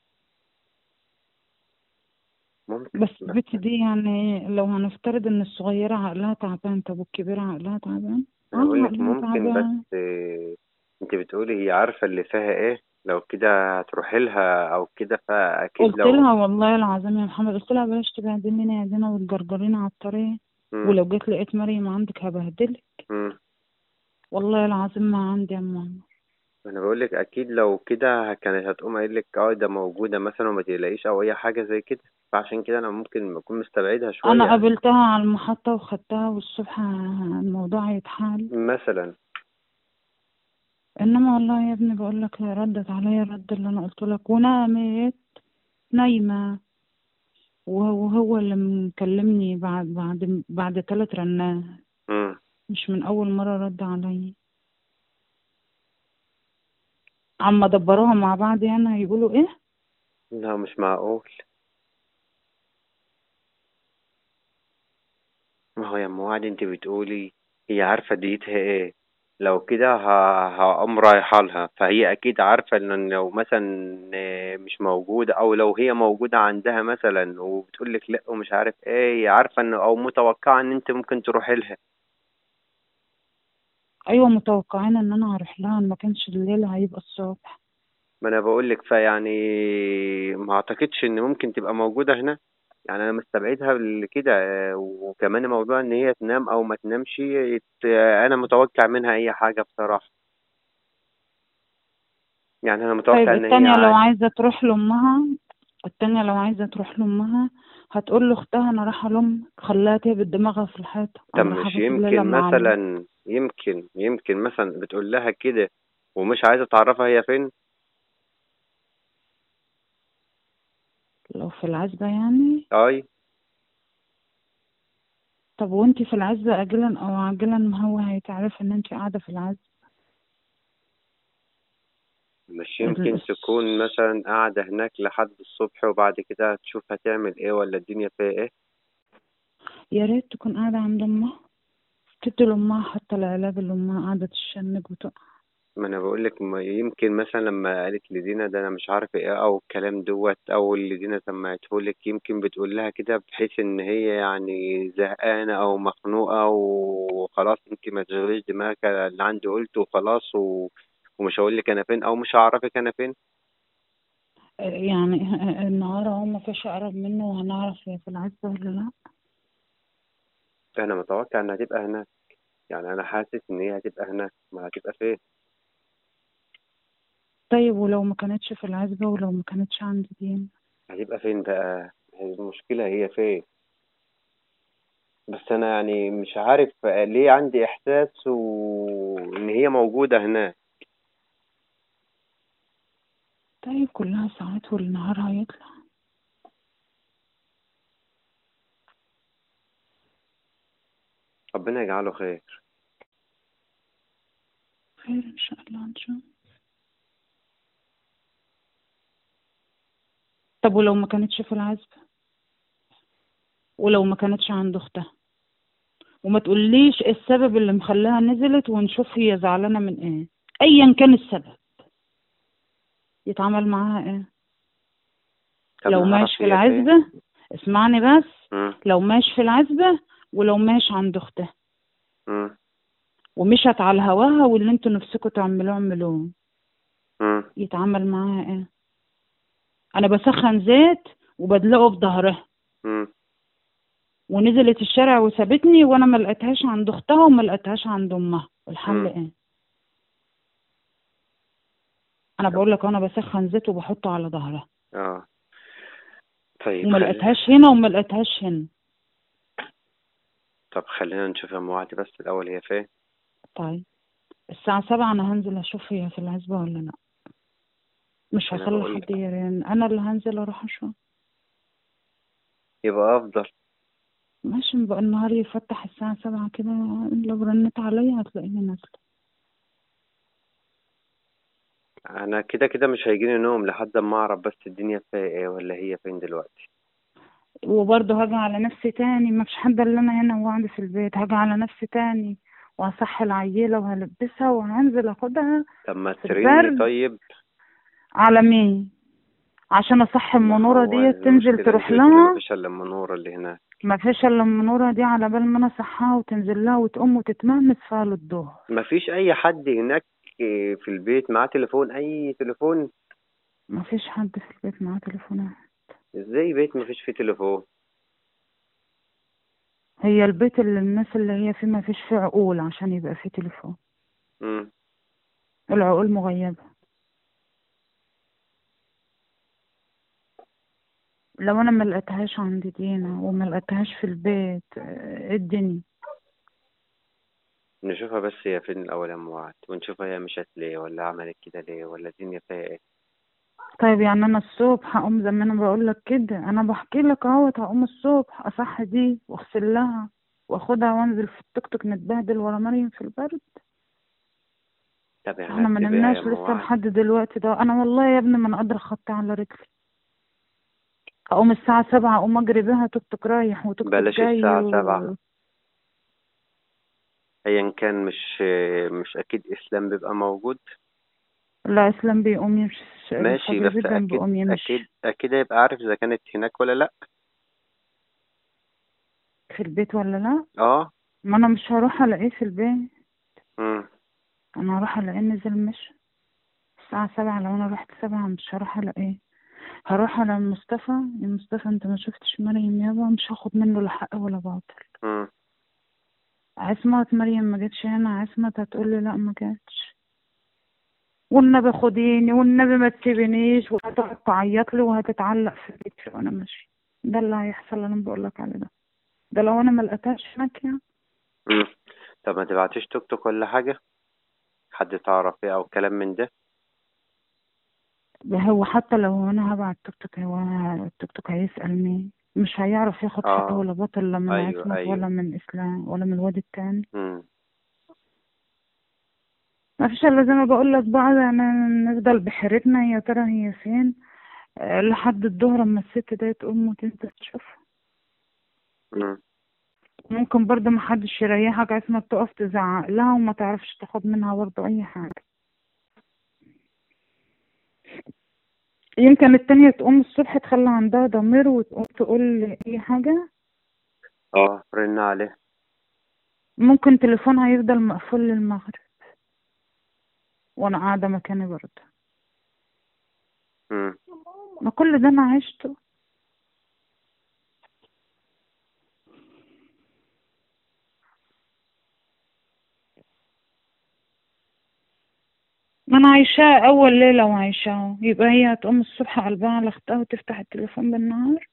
ممكن بس بس البت دي يعني لو هنفترض ان الصغيرة عقلها تعبان طب والكبيرة عقلها تعبان انا اه بقول لك عقلها ممكن تعبان بس آه، انت بتقولي هي عارفة اللي فيها ايه لو كده هتروحي لها او كده فاكيد قلت لو لها والله العظيم يا محمد قلت لها بلاش تبهدلينا يا دينا وتجرجرينا على الطريق مم. ولو جيت لقيت مريم عندك هبهدلك مم. والله العظيم ما عندي يا ماما انا بقول لك اكيد لو كده كانت هتقوم قايل لك اه ده موجودة مثلا وما تقلقيش او اي حاجة زي كده فعشان كده انا ممكن اكون مستبعدها شوية انا يعني قابلتها على المحطة وخدتها والصبح الموضوع هيتحل مثلا انما والله يا ابني بقول لك ردت عليا الرد اللي انا قلت لك ونامت نايمة وهو هو اللي مكلمني بعد بعد بعد ثلاث رنات مم. مش من اول مرة رد عليا عما دبروها مع بعض يعني هيقولوا ايه لا مش معقول ما هو يا ام وعد انت بتقولي هي عارفة ديتها ايه لو كده ه- هقوم رايحة لها فهي اكيد عارفة ان لو مثلا آه، مش موجودة او لو هي موجودة عندها مثلا وبتقول لك لا ومش عارف ايه هي عارفة ان او متوقعة ان انت ممكن تروحي لها ايوه متوقعين ان انا هروح لها إن ما كانش الليل هيبقى الصبح ما انا بقول لك فيعني ما اعتقدش ان ممكن تبقى موجودة هنا يعني انا مستبعدها بال- كده آه، وكمان موضوع ان هي تنام او ما تنامش يت- انا متوقع منها اي حاجة بصراحة يعني انا طيب متوقع ان هي التانية لو عادي عايزة تروح لأمها التانية لو عايزة تروح لأمها هتقول لأختها أنا رايحة لأمك خليها تهبط دماغها في الحيطة طب أنا مش رايحة أبات الليلة يمكن مع أمك مثلا يمكن يمكن مثلا بتقول لها كده ومش عايزة تعرفها هي فين لو في العزبة يعني اي طب وانتي في العزبة أجلا أو عاجلا ما هو هيتعرف إن انتي قاعدة في العزبة مش يمكن ال- تكون مثلا قاعدة هناك لحد الصبح وبعد كده هتشوف هتعمل ايه ولا الدنيا فيها ايه يا ريت تكون قاعدة عند أمها تدي لأمها حتى العلاب اللي أمها قاعدة تشنج وتقع ما انا بقول لك ما يمكن مثلا لما قالت لدينا ده انا مش عارف ايه او الكلام دوت او اللي دينا سمعته لك يمكن بتقول لها كده بحيث ان هي يعني زهقانه او مخنوقه وخلاص انت ما تشغليش دماغك اللي عندي قلته وخلاص و... ومش هقول لك انا فين او مش هعرفك انا فين يعني النهار اهو ما فيش اقرب منه وهنعرف هي في العزة ولا لا انا متوقع انها هتبقى هناك يعني انا حاسس ان هي هتبقى هناك ما هتبقى فين طيب ولو ما كانتش في العزبة ولو ما كانتش عند دين هتبقى فين بقى هي المشكلة هي فين بس أنا يعني مش عارف ليه عندي إحساس وإن هي موجودة هناك طيب كلها ساعات والنهار هيطلع ربنا يجعله خير خير ان شاء الله نشوف طب ولو ما كانتش في العزبة ولو ما كانتش عند اختها وما تقوليش إيه السبب اللي مخلاها نزلت ونشوف هي زعلانة من ايه ايا كان السبب يتعامل معاها ايه طب لو نعرف ماشي في هي فين؟ العزبة اسمعني بس مم. لو ماشي في العزبة ولو ماشي عند اختها مم. ومشت على هواها واللي انتوا نفسكوا تعملوه اعملوه مم. يتعامل معاها ايه انا بسخن زيت وبدلقه في ظهرها مم. ونزلت الشارع وسابتني وانا ما لقيتهاش عند اختها وما لقيتهاش عند امها الحل مم. ايه انا بقول لك انا بسخن زيت وبحطه على ظهرها اه طيب وما خل... لقيتهاش هنا وما لقيتهاش هنا طب خلينا نشوف يا أم وعدي بس الأول هي فين طيب الساعة سبعة أنا هنزل أشوف هي في العزبة ولا لأ مش أنا هخلي بقول حد يرن أنا اللي هنزل أروح أشوف يبقى أفضل ماشي بقى النهار يفتح الساعة سبعة كده لو رنت عليا هتلاقيني نازلة أنا كده كده مش هيجيني نوم لحد ما أعرف بس الدنيا فيها إيه ولا هي فين دلوقتي وبرضه هاجي على نفسي تاني ما فيش حد الا انا هنا وقاعدة في البيت هاجي على نفسي تاني وهصحي العيلة وهلبسها وهنزل اخدها طب ما في تريني البرد. طيب على مين عشان اصحي المنورة هو ديت تنزل المشكلة تروح أنت قلت لي لها مفيش إلا المنورة اللي هناك ما فيش الا المنورة دي على بال ما انا اصحاها وتنزل لها وتقوم وتتمهمس فيها للظهر مفيش أي حد هناك في البيت معاه تليفون أي تليفون ما فيش حد في البيت معاه تليفونات إزاي بيت مفيش فيه تليفون هي البيت اللي الناس اللي هي فيه ما فيش فيه عقول عشان يبقى فيه تليفون مم. العقول مغيبة لو انا ما لقيتهاش عند دينا وما لقيتهاش في البيت آه، ايه الدنيا نشوفها بس هي فين الأول يا أم وعد ونشوفها هي مشت ليه ولا عملت كده ليه ولا الدنيا فيها إيه طيب يعني انا الصبح هقوم زي ما انا بقول لك كده انا بحكي لك اهوت هقوم الصبح اصح دي واغسل لها واخدها وانزل في التوك توك نتبهدل ورا مريم في البرد طب يعني احنا ما هتسيبيها نمناش يا أم لسه وعد لحد دلوقتي ده انا والله يا ابني ما انا قادره اخطي على رجلي اقوم الساعه سبعة اقوم اجري بيها توك توك رايح وتوك توك بلاش جاي الساعة و... سبعة. أيا كان مش مش أكيد إسلام بيبقى موجود لا اسلام بيقوم يمشي ماشي الفجر بس جدا أكيد بيقوم يمشي أكيد أكيد هيبقى عارف إذا كانت هناك ولا لأ في البيت ولا لا أه ما انا مش هروح الاقيه في البيت مم. انا هروح الاقيه نزل مشي الساعة سبعة لو انا رحت سبعة مش هروح الاقيه هروح على مصطفى يا مصطفى انت ما شفتش مريم يابا مش هاخد منه لا حق ولا باطل مم. عصمت مريم ما جتش هنا عصمت هتقول لي لا ما جاتش والنبي خديني والنبي ما تسيبنيش وهتقعد تعيط لي وهتتعلق في بيتي وانا ماشي ده اللي هيحصل اللي انا بقول لك عليه ده ده لو انا ما لقيتهاش هناك يعني مم. طب ما تبعتيش توك توك ولا حاجة حد تعرف ايه او كلام من ده هو حتى لو انا هبعت توك توك هو التوك توك هيسأل مين مش هيعرف ياخد آه. حق ولا باطل لا من أيوة، عصمت أيوة. ولا من اسلام ولا من الواد التاني مم. ما فيش الا زي ما بقول لك بقى يعني نفضل بحيرتنا يا ترى هي فين آه، لحد الظهر اما الست دي تقوم وتنزل تشوفها مم. ممكن برضه محدش يريحك عصمت تقف تزعق لها وما تعرفش تاخد منها برضه اي حاجة يمكن التانية تقوم الصبح تخلي عندها ضمير وتقوم تقول لي أي حاجة اه رن عليه ممكن تليفونها يفضل مقفول للمغرب وأنا قاعدة مكاني برضه مم. ما كل ده أنا عشته ما أنا عايشاه أول ليلة وعايشاه يبقى هي هتقوم الصبح قلبها على أختها وتفتح التليفون بالنهار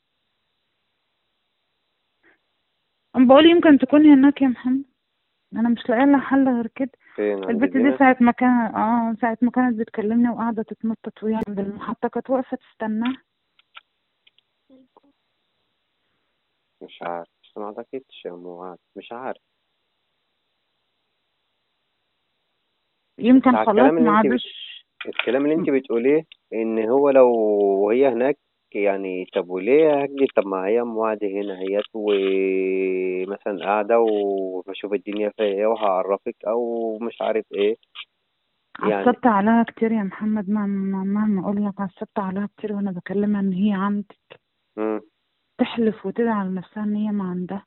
أنا بقول يمكن تكون هناك يا محمد أنا مش لاقيه لها حل غير كده فين عند البت دي دينا ساعة ما كان اه ساعة ما كانت بتكلمني وقاعدة تتنطط وهي عند المحطة كانت واقفة تستناها مش عارف بس ما اعتقدش يا معاذ مش عارف يمكن على خلاص الكلام اللي ما انت بت... عادش الكلام اللي انت بتقوليه ان هو لو هي هناك يعني طب وليه هجي طب ما هي موعدة هنا هيت ومثلا قاعدة وبشوف الدنيا فيها ايه وهعرفك او مش عارف ايه يعني عصبت عليها كتير يا محمد مهما مهما اقول لك عصبت عليها كتير وانا بكلمها ان هي عندك مم. تحلف وتدعي على نفسها ان هي ما عندها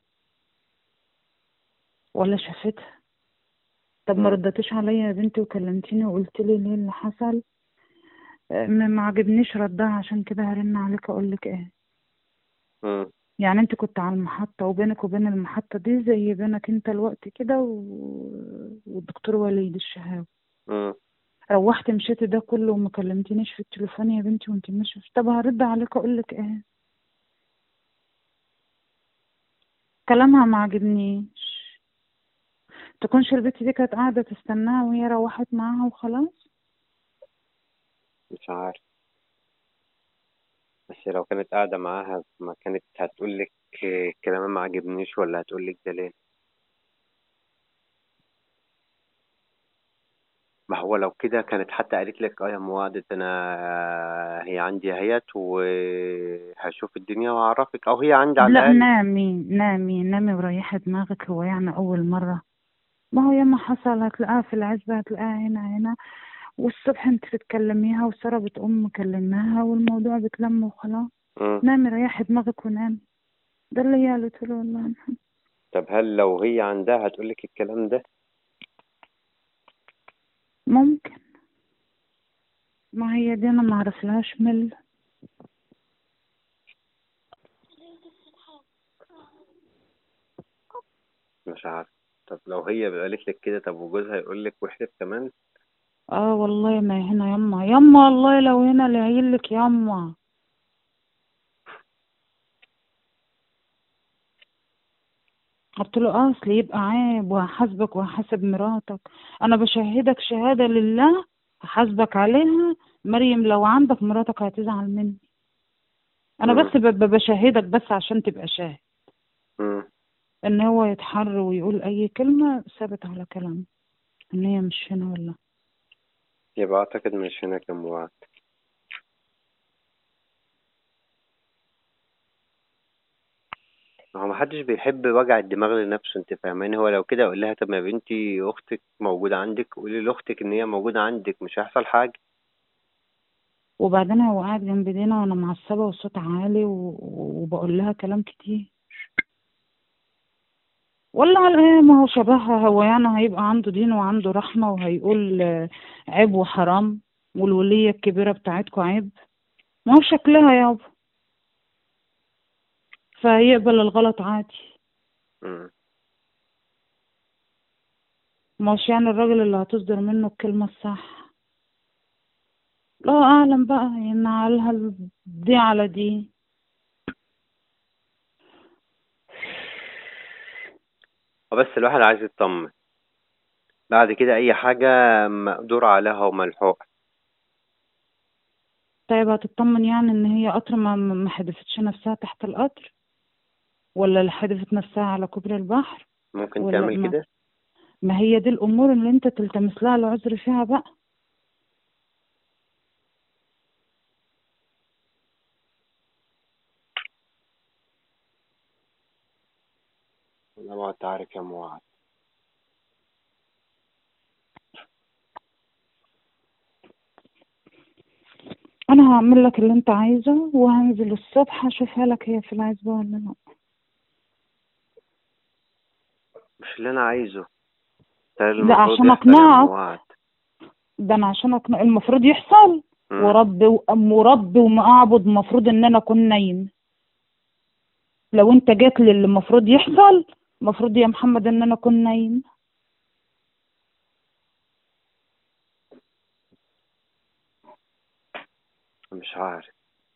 ولا شافتها طب ما مم. ردتيش عليا يا بنتي وكلمتيني وقلت لي ليه اللي حصل آه، ما ما عجبنيش ردها عشان كده هرن عليك اقول لك ايه مم. يعني انت كنت على المحطة وبينك وبين المحطة دي زي بينك انت الوقت كده و... والدكتور وليد الشهاوي مم. روحت مشيت ده كله وما كلمتنيش في التليفون يا بنتي وانت ماشية طب هرد عليك اقول لك ايه كلامها ما عجبنيش تكونش البت دي كانت قاعدة تستناها وهي روحت معاها وخلاص مش عارف بس لو كانت قاعدة معاها ما كانت هتقول لك كلام ما عجبنيش ولا هتقول لك ده ليه ما هو لو كده كانت حتى قالت لك اه يا مواد انا هي عندي اهيت وهشوف الدنيا واعرفك او هي عندي على لا الاقل نامي نامي نامي وريحي دماغك هو يعني أول مرة ما هو ياما حصل هتلاقيها في العزبة هتلاقيها هنا هنا والصبح انت بتكلميها وسارة بتقوم مكلماها والموضوع بتلم وخلاص مم. نامي ريحي دماغك ونامي ده اللي هي قالت له والله يا محمد. طب هل لو هي عندها هتقول لك الكلام ده ممكن ما هي دي انا ما اعرفلهاش مل مش عارف طب لو هي قالت لك كده طب وجوزها يقول لك واحلف كمان اه والله ما هنا يما يما والله لو هنا لعيلك يما قلت له اه اصل يبقى عيب وهحاسبك وهحاسب مراتك انا بشهدك شهادة لله هحاسبك عليها مريم لو عندك مراتك هتزعل مني انا مم. بس ب- ب- بشهدك بس عشان تبقى شاهد مم. ان هو يتحر ويقول اي كلمة ثابت على كلامه ان هي مش هنا ولا يبقى اعتقد مش هناك يا مواد هو محدش بيحب وجع الدماغ لنفسه انت فاهماني هو لو كده اقول لها طب يا بنتي اختك موجودة عندك قولي لاختك ان هي موجودة عندك مش هيحصل حاجة وبعدين هو قاعد جنب دينا وانا معصبة وصوت عالي و... وبقول لها كلام كتير ولا على ايه ما هو شبهها هو يعني هيبقى عنده دين وعنده رحمة وهيقول آه، عيب وحرام والولية الكبيرة بتاعتكوا عيب ما هو شكلها يابا فهيقبل الغلط عادي مم. مش يعني الراجل اللي هتصدر منه الكلمة الصح الله أعلم بقى ينعلها دي على دي بس الواحد عايز يطمن بعد كده اي حاجة مقدور عليها وملحوقة طيب هتطمن يعني ان هي قطر ما ما حدفتش نفسها تحت القطر ولا اللي حدفت نفسها على كوبري البحر ممكن ولا تعمل ما- كده ما هي دي الامور اللي انت تلتمس لها العذر فيها بقى انا ما انت عارف يا موعد انا هعمل لك اللي انت عايزه وهنزل الصبح اشوفها لك هي في العزبة ولا لا مش اللي انا عايزه ده لا المفروض عشان يحصل يا اقنعك موعد ده انا عشان اقنع المفروض يحصل مم. ورب وأم ورب ومعبد المفروض ان انا اكون نايم لو انت جيت لي اللي المفروض يحصل المفروض يا محمد ان انا اكون نايم مش عارف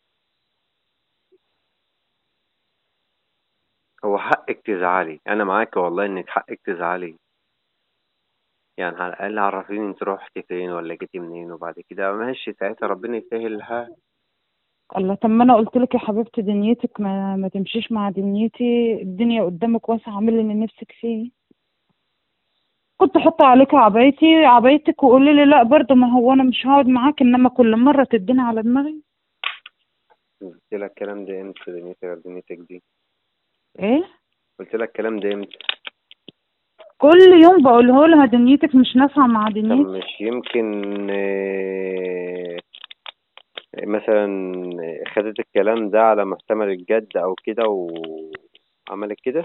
هو حقك تزعلي انا معاك والله انك حقك تزعلي يعني على الاقل عرفيني انت روحتي فين ولا جيتي منين وبعد كده ماشي ساعتها ربنا يسهل الحال الله طب ما انا قلت لك يا حبيبتي دنيتك ما, ما تمشيش مع دنيتي الدنيا قدامك واسعه اعملي اللي نفسك فيه كنت حط عليك عبايتي عبايتك وقولي لي لا برضه ما هو انا مش هقعد معاك انما كل مره تديني على دماغي قلت لك الكلام ده امتى دنيتي غير دنيتك دي ايه قلت لك الكلام ده امتى كل يوم بقوله لها دنيتك مش نافعه مع طب دنيتي مش يمكن آه، مثلا خدت الكلام ده على محتمل الجد او كده وعملت كده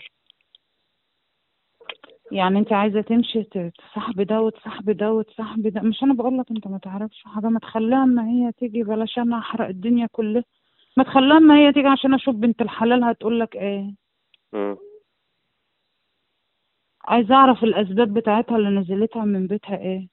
يعني انت عايزه تمشي ت- تصاحبي ده وتصاحبي ده وتصاحبي ده مش انا بقول لك انت ما تعرفش حاجه ما تخليها اما هي تيجي بلاش انا احرق الدنيا كلها ما تخليها اما هي تيجي عشان اشوف بنت الحلال هتقول لك ايه مم. عايزه اعرف الاسباب بتاعتها اللي نزلتها من بيتها ايه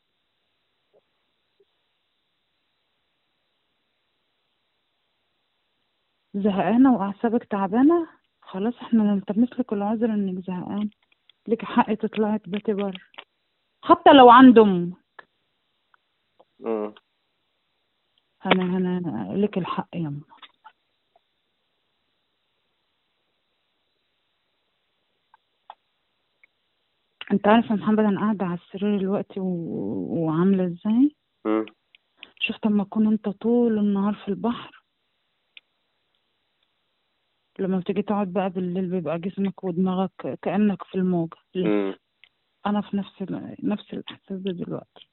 زهقانه واعصابك تعبانه خلاص احنا نلتمس لك العذر انك زهقان لك حق تطلعي تباتي بره حتى لو عند امك مم. انا انا لك الحق يما انت عارف يا محمد انا قاعده على السرير دلوقتي و... وعامله ازاي مم. شفت اما تكون انت طول النهار في البحر لما بتيجي تقعد بقى بالليل بيبقى جسمك ودماغك كأنك في الموجة لسه مم. أنا في نفس ال... نفس الإحساس ده دلوقتي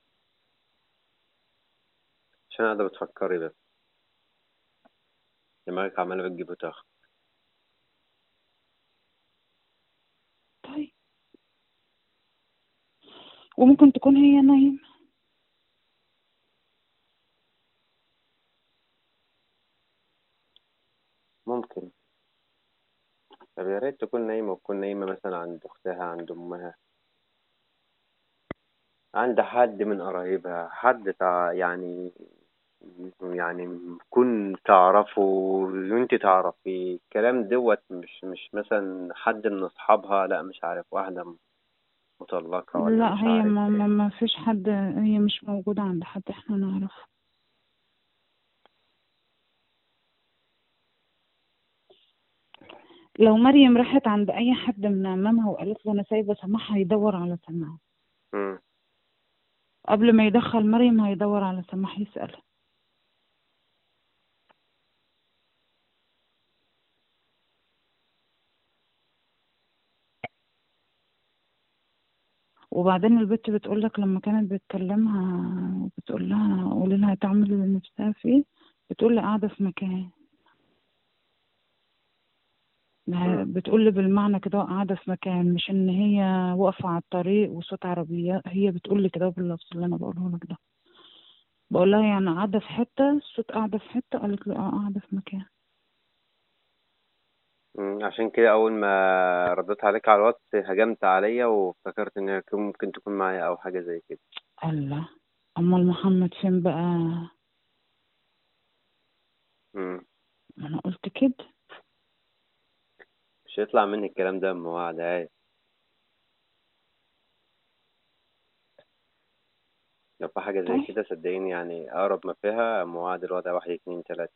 عشان قاعدة بتفكري بس دماغك عمالة بتجيب وتاخد طيب وممكن تكون هي نايمة ممكن طب يا ريت تكون نايمة وتكون نايمة مثلا عند أختها عند أمها عند حد من قرايبها حد تع... يعني يعني كن تعرفه وانت تعرفي الكلام دوت مش مش مثلا حد من اصحابها لا مش عارف واحدة مطلقة ولا لا مش هي عارف ما, ما, ايه ما فيش حد هي مش موجودة عند حد احنا نعرفه لو مريم راحت عند أي حد من عمامها وقالت له أنا سايبة سماح هيدور على سماح مم. قبل ما يدخل مريم هيدور على سماح يسألها وبعدين البت بتقول لك لما كانت بتكلمها بتقول لها قولي لها تعمل اللي نفسها فيه بتقول لي قاعدة في مكان ما- بتقول لي بالمعنى كده قاعدة في مكان مش ان هي واقفة على الطريق وصوت عربيات هي بتقول لي كده باللفظ اللي انا بقوله لك ده بقول لها يعني قاعدة في حتة الصوت قاعدة في حتة قالت لي اه قاعدة في مكان مم. عشان كده أول ما رديت عليك على الواتس هجمت عليا وافتكرت إن هي كم- ممكن تكون معايا أو حاجة زي كده الله امال محمد فين بقى مم. ما انا قلت كده مش هيطلع مني الكلام ده أما وعد عادي لو في حاجة زي طيب كده صدقيني يعني أقرب ما فيها أما وعد الوضع واحد اتنين تلاتة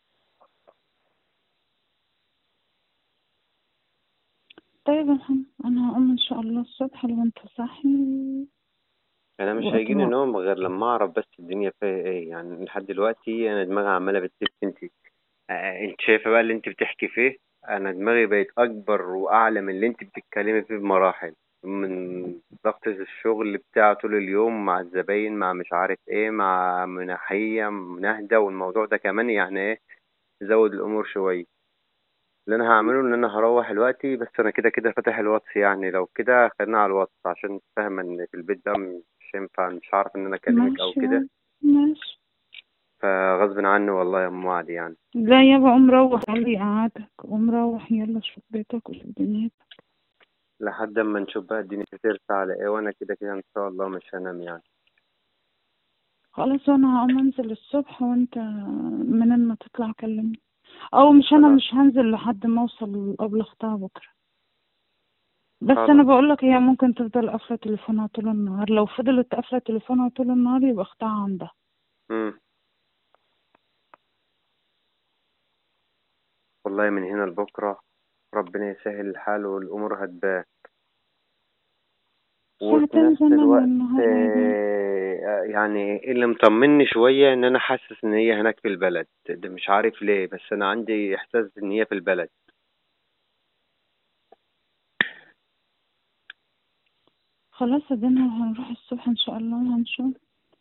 طيب يا محمد انا هقوم ان شاء الله الصبح لو انت صاحي انا مش هيجيني واطلع نوم غير لما اعرف بس الدنيا فيها ايه يعني لحد دلوقتي انا دماغي عماله بتلف انت آه، انت شايفه بقى اللي انت بتحكي فيه انا دماغي بقت اكبر واعلى من اللي انت بتتكلمي فيه بمراحل من ضغط الشغل بتاعه طول اليوم مع الزباين مع مش عارف ايه مع مناحية مناهدة والموضوع ده كمان يعني ايه زود الأمور شوية اللي أنا هعمله إن أنا هروح دلوقتي بس أنا كده كده فاتح الواتس يعني لو كده خلينا على الواتس عشان فاهم إن في البيت ده مش ينفع مش هعرف إن أنا أكلمك أو ماشي كده ماشي فغصب عني والله يا أم وعد يعني لا يابا قوم روح قال لي قعدك قوم روح يلا شوف بيتك وشوف دنيتك لحد اما نشوف بقى الدنيا ترسى على ايه وانا كده كده ان شاء الله مش هنام يعني خلاص انا هقوم انزل الصبح وانت منين ما تطلع كلمني او مش انا خلاص. مش هنزل لحد ما اوصل قبل اختها بكره بس خلاص. انا بقول لك هي ممكن تفضل قافله تليفونها طول النهار لو فضلت قافله تليفونها طول النهار يبقى اختها عندها مم. والله من هنا لبكرة ربنا يسهل الحال والأمور هتبان وفي ساعتين نفس زمن الوقت والنهار هيبان. آه، يعني اللي مطمني شوية إن أنا حاسس إن هي هناك في البلد ده مش عارف ليه بس أنا عندي إحساس إن هي في البلد خلاص ادينا هنروح الصبح ان شاء الله وهنشوف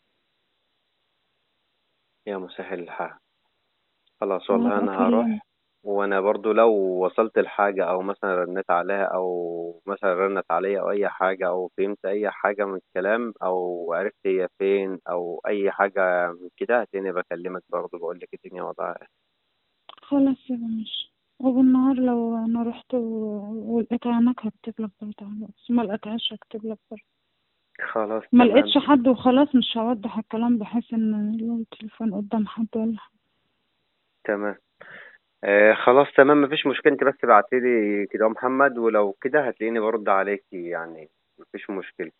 يا مسهل الحال خلاص والله وهبقى أنا هروح أكلمك. وانا برضو لو وصلت لحاجة او مثلا رنيت عليها او مثلا رنت عليا او اي حاجة او فهمت اي حاجة من الكلام او عرفت هي فين او اي حاجة من كده هتلاقيني بكلمك برضو بقول لك الدنيا وضعها إيه. خلاص يبقى ماشي وبالنهار لو انا رحت و- ولقيت عينك هكتب لك برضه على الواتس ما لقيتهاش هكتب لك برضه خلاص ما تمام لقيتش حد وخلاص مش هوضح الكلام بحيث ان لو التليفون قدام حد ولا حاجة. تمام آه خلاص تمام مفيش مشكلة انت بس ابعتيلي كده يا محمد ولو كده هتلاقيني برد عليكي يعني مفيش مشكلة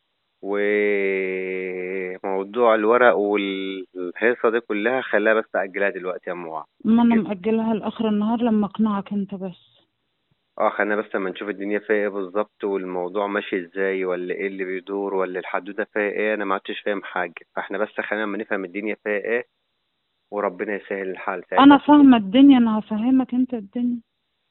وموضوع الورق والهيصة دي كلها خليها بس أجلها دلوقتي يا أم وعد. ما انا مأجلها لاخر النهار لما اقنعك انت بس اه خلينا بس اما نشوف الدنيا فيها ايه بالظبط والموضوع ماشي ازاي ولا ايه اللي بيدور ولا الحدوته فيها ايه انا ما عدتش فاهم حاجه فاحنا بس خلينا اما نفهم الدنيا فيها ايه وربنا يسهل الحال ساعتها انا فاهمة الدنيا انا هفهمك انت الدنيا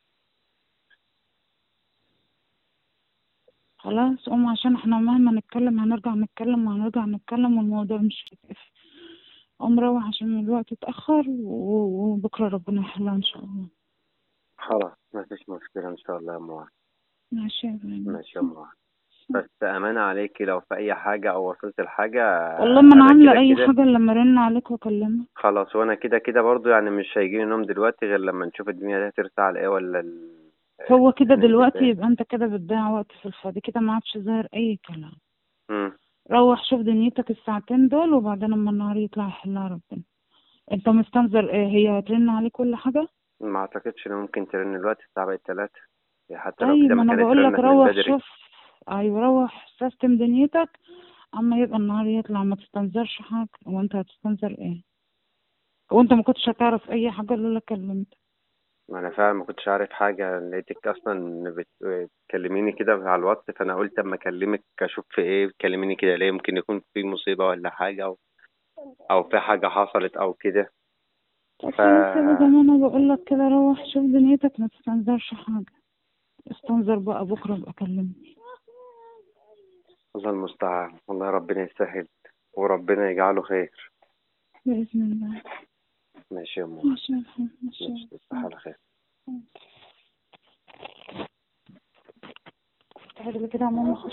خلاص قوم عشان احنا مهما نتكلم هنرجع نتكلم وهنرجع نتكلم والموضوع مش هيتقفل قوم روح عشان الوقت اتأخر و- وبكرة ربنا يحلها ان شاء الله خلاص ما فيش مشكله ان شاء الله يا ام وعد. ماشي يا ابراهيم ماشي يا ام وعد. بس امانه عليكي لو في اي حاجه او وصلت لحاجه والله ما انا عاملة كده اي كده- حاجة لما ارن عليك واكلمك خلاص وانا كده كده برضو يعني مش هيجيني نوم دلوقتي غير لما نشوف الدنيا دي هترسى على ايه ولا ال... هو كده الدنيا دلوقتي فيها. يبقى انت كده بتضيع وقت في الفاضي كده ما عادش ظاهر اي كلام مم. روح شوف دنيتك الساعتين دول وبعدين اما النهار يطلع يحلها ربنا انت مستنظر ايه هي هترن عليك كل حاجة ما اعتقدش ان ممكن ترن الوقت الساعه بقت 3 حتى لو طيب كده ما ما انا كانت بقول لك رنت من روح بدري شوف ايوه روح سيستم دنيتك اما يبقى النهار يطلع ما تستنظرش حاجة وانت هتستنظر ايه وانت ما كنتش هتعرف اي حاجة لولا كلمت ما انا فعلا ما كنتش عارف حاجه لقيتك اصلا بت- بتكلميني كده على الواتس فانا قلت اما اكلمك اشوف في ايه بتكلميني كده ليه ممكن يكون في مصيبه ولا حاجه او او في حاجه حصلت او كده طب ف- خلاص يبقى زي ما انا بقول لك كده روح شوف دنيتك ما تستنظرش حاجة استنظر بقى بكرة بقى كلمني الله المستعان والله ربنا يسهل وربنا يجعله خير بإذن الله ماشي يا أمور ماشي يا أخي، ماشي يا ماشي تصبح على خير أخي. تعالي كده يا ماما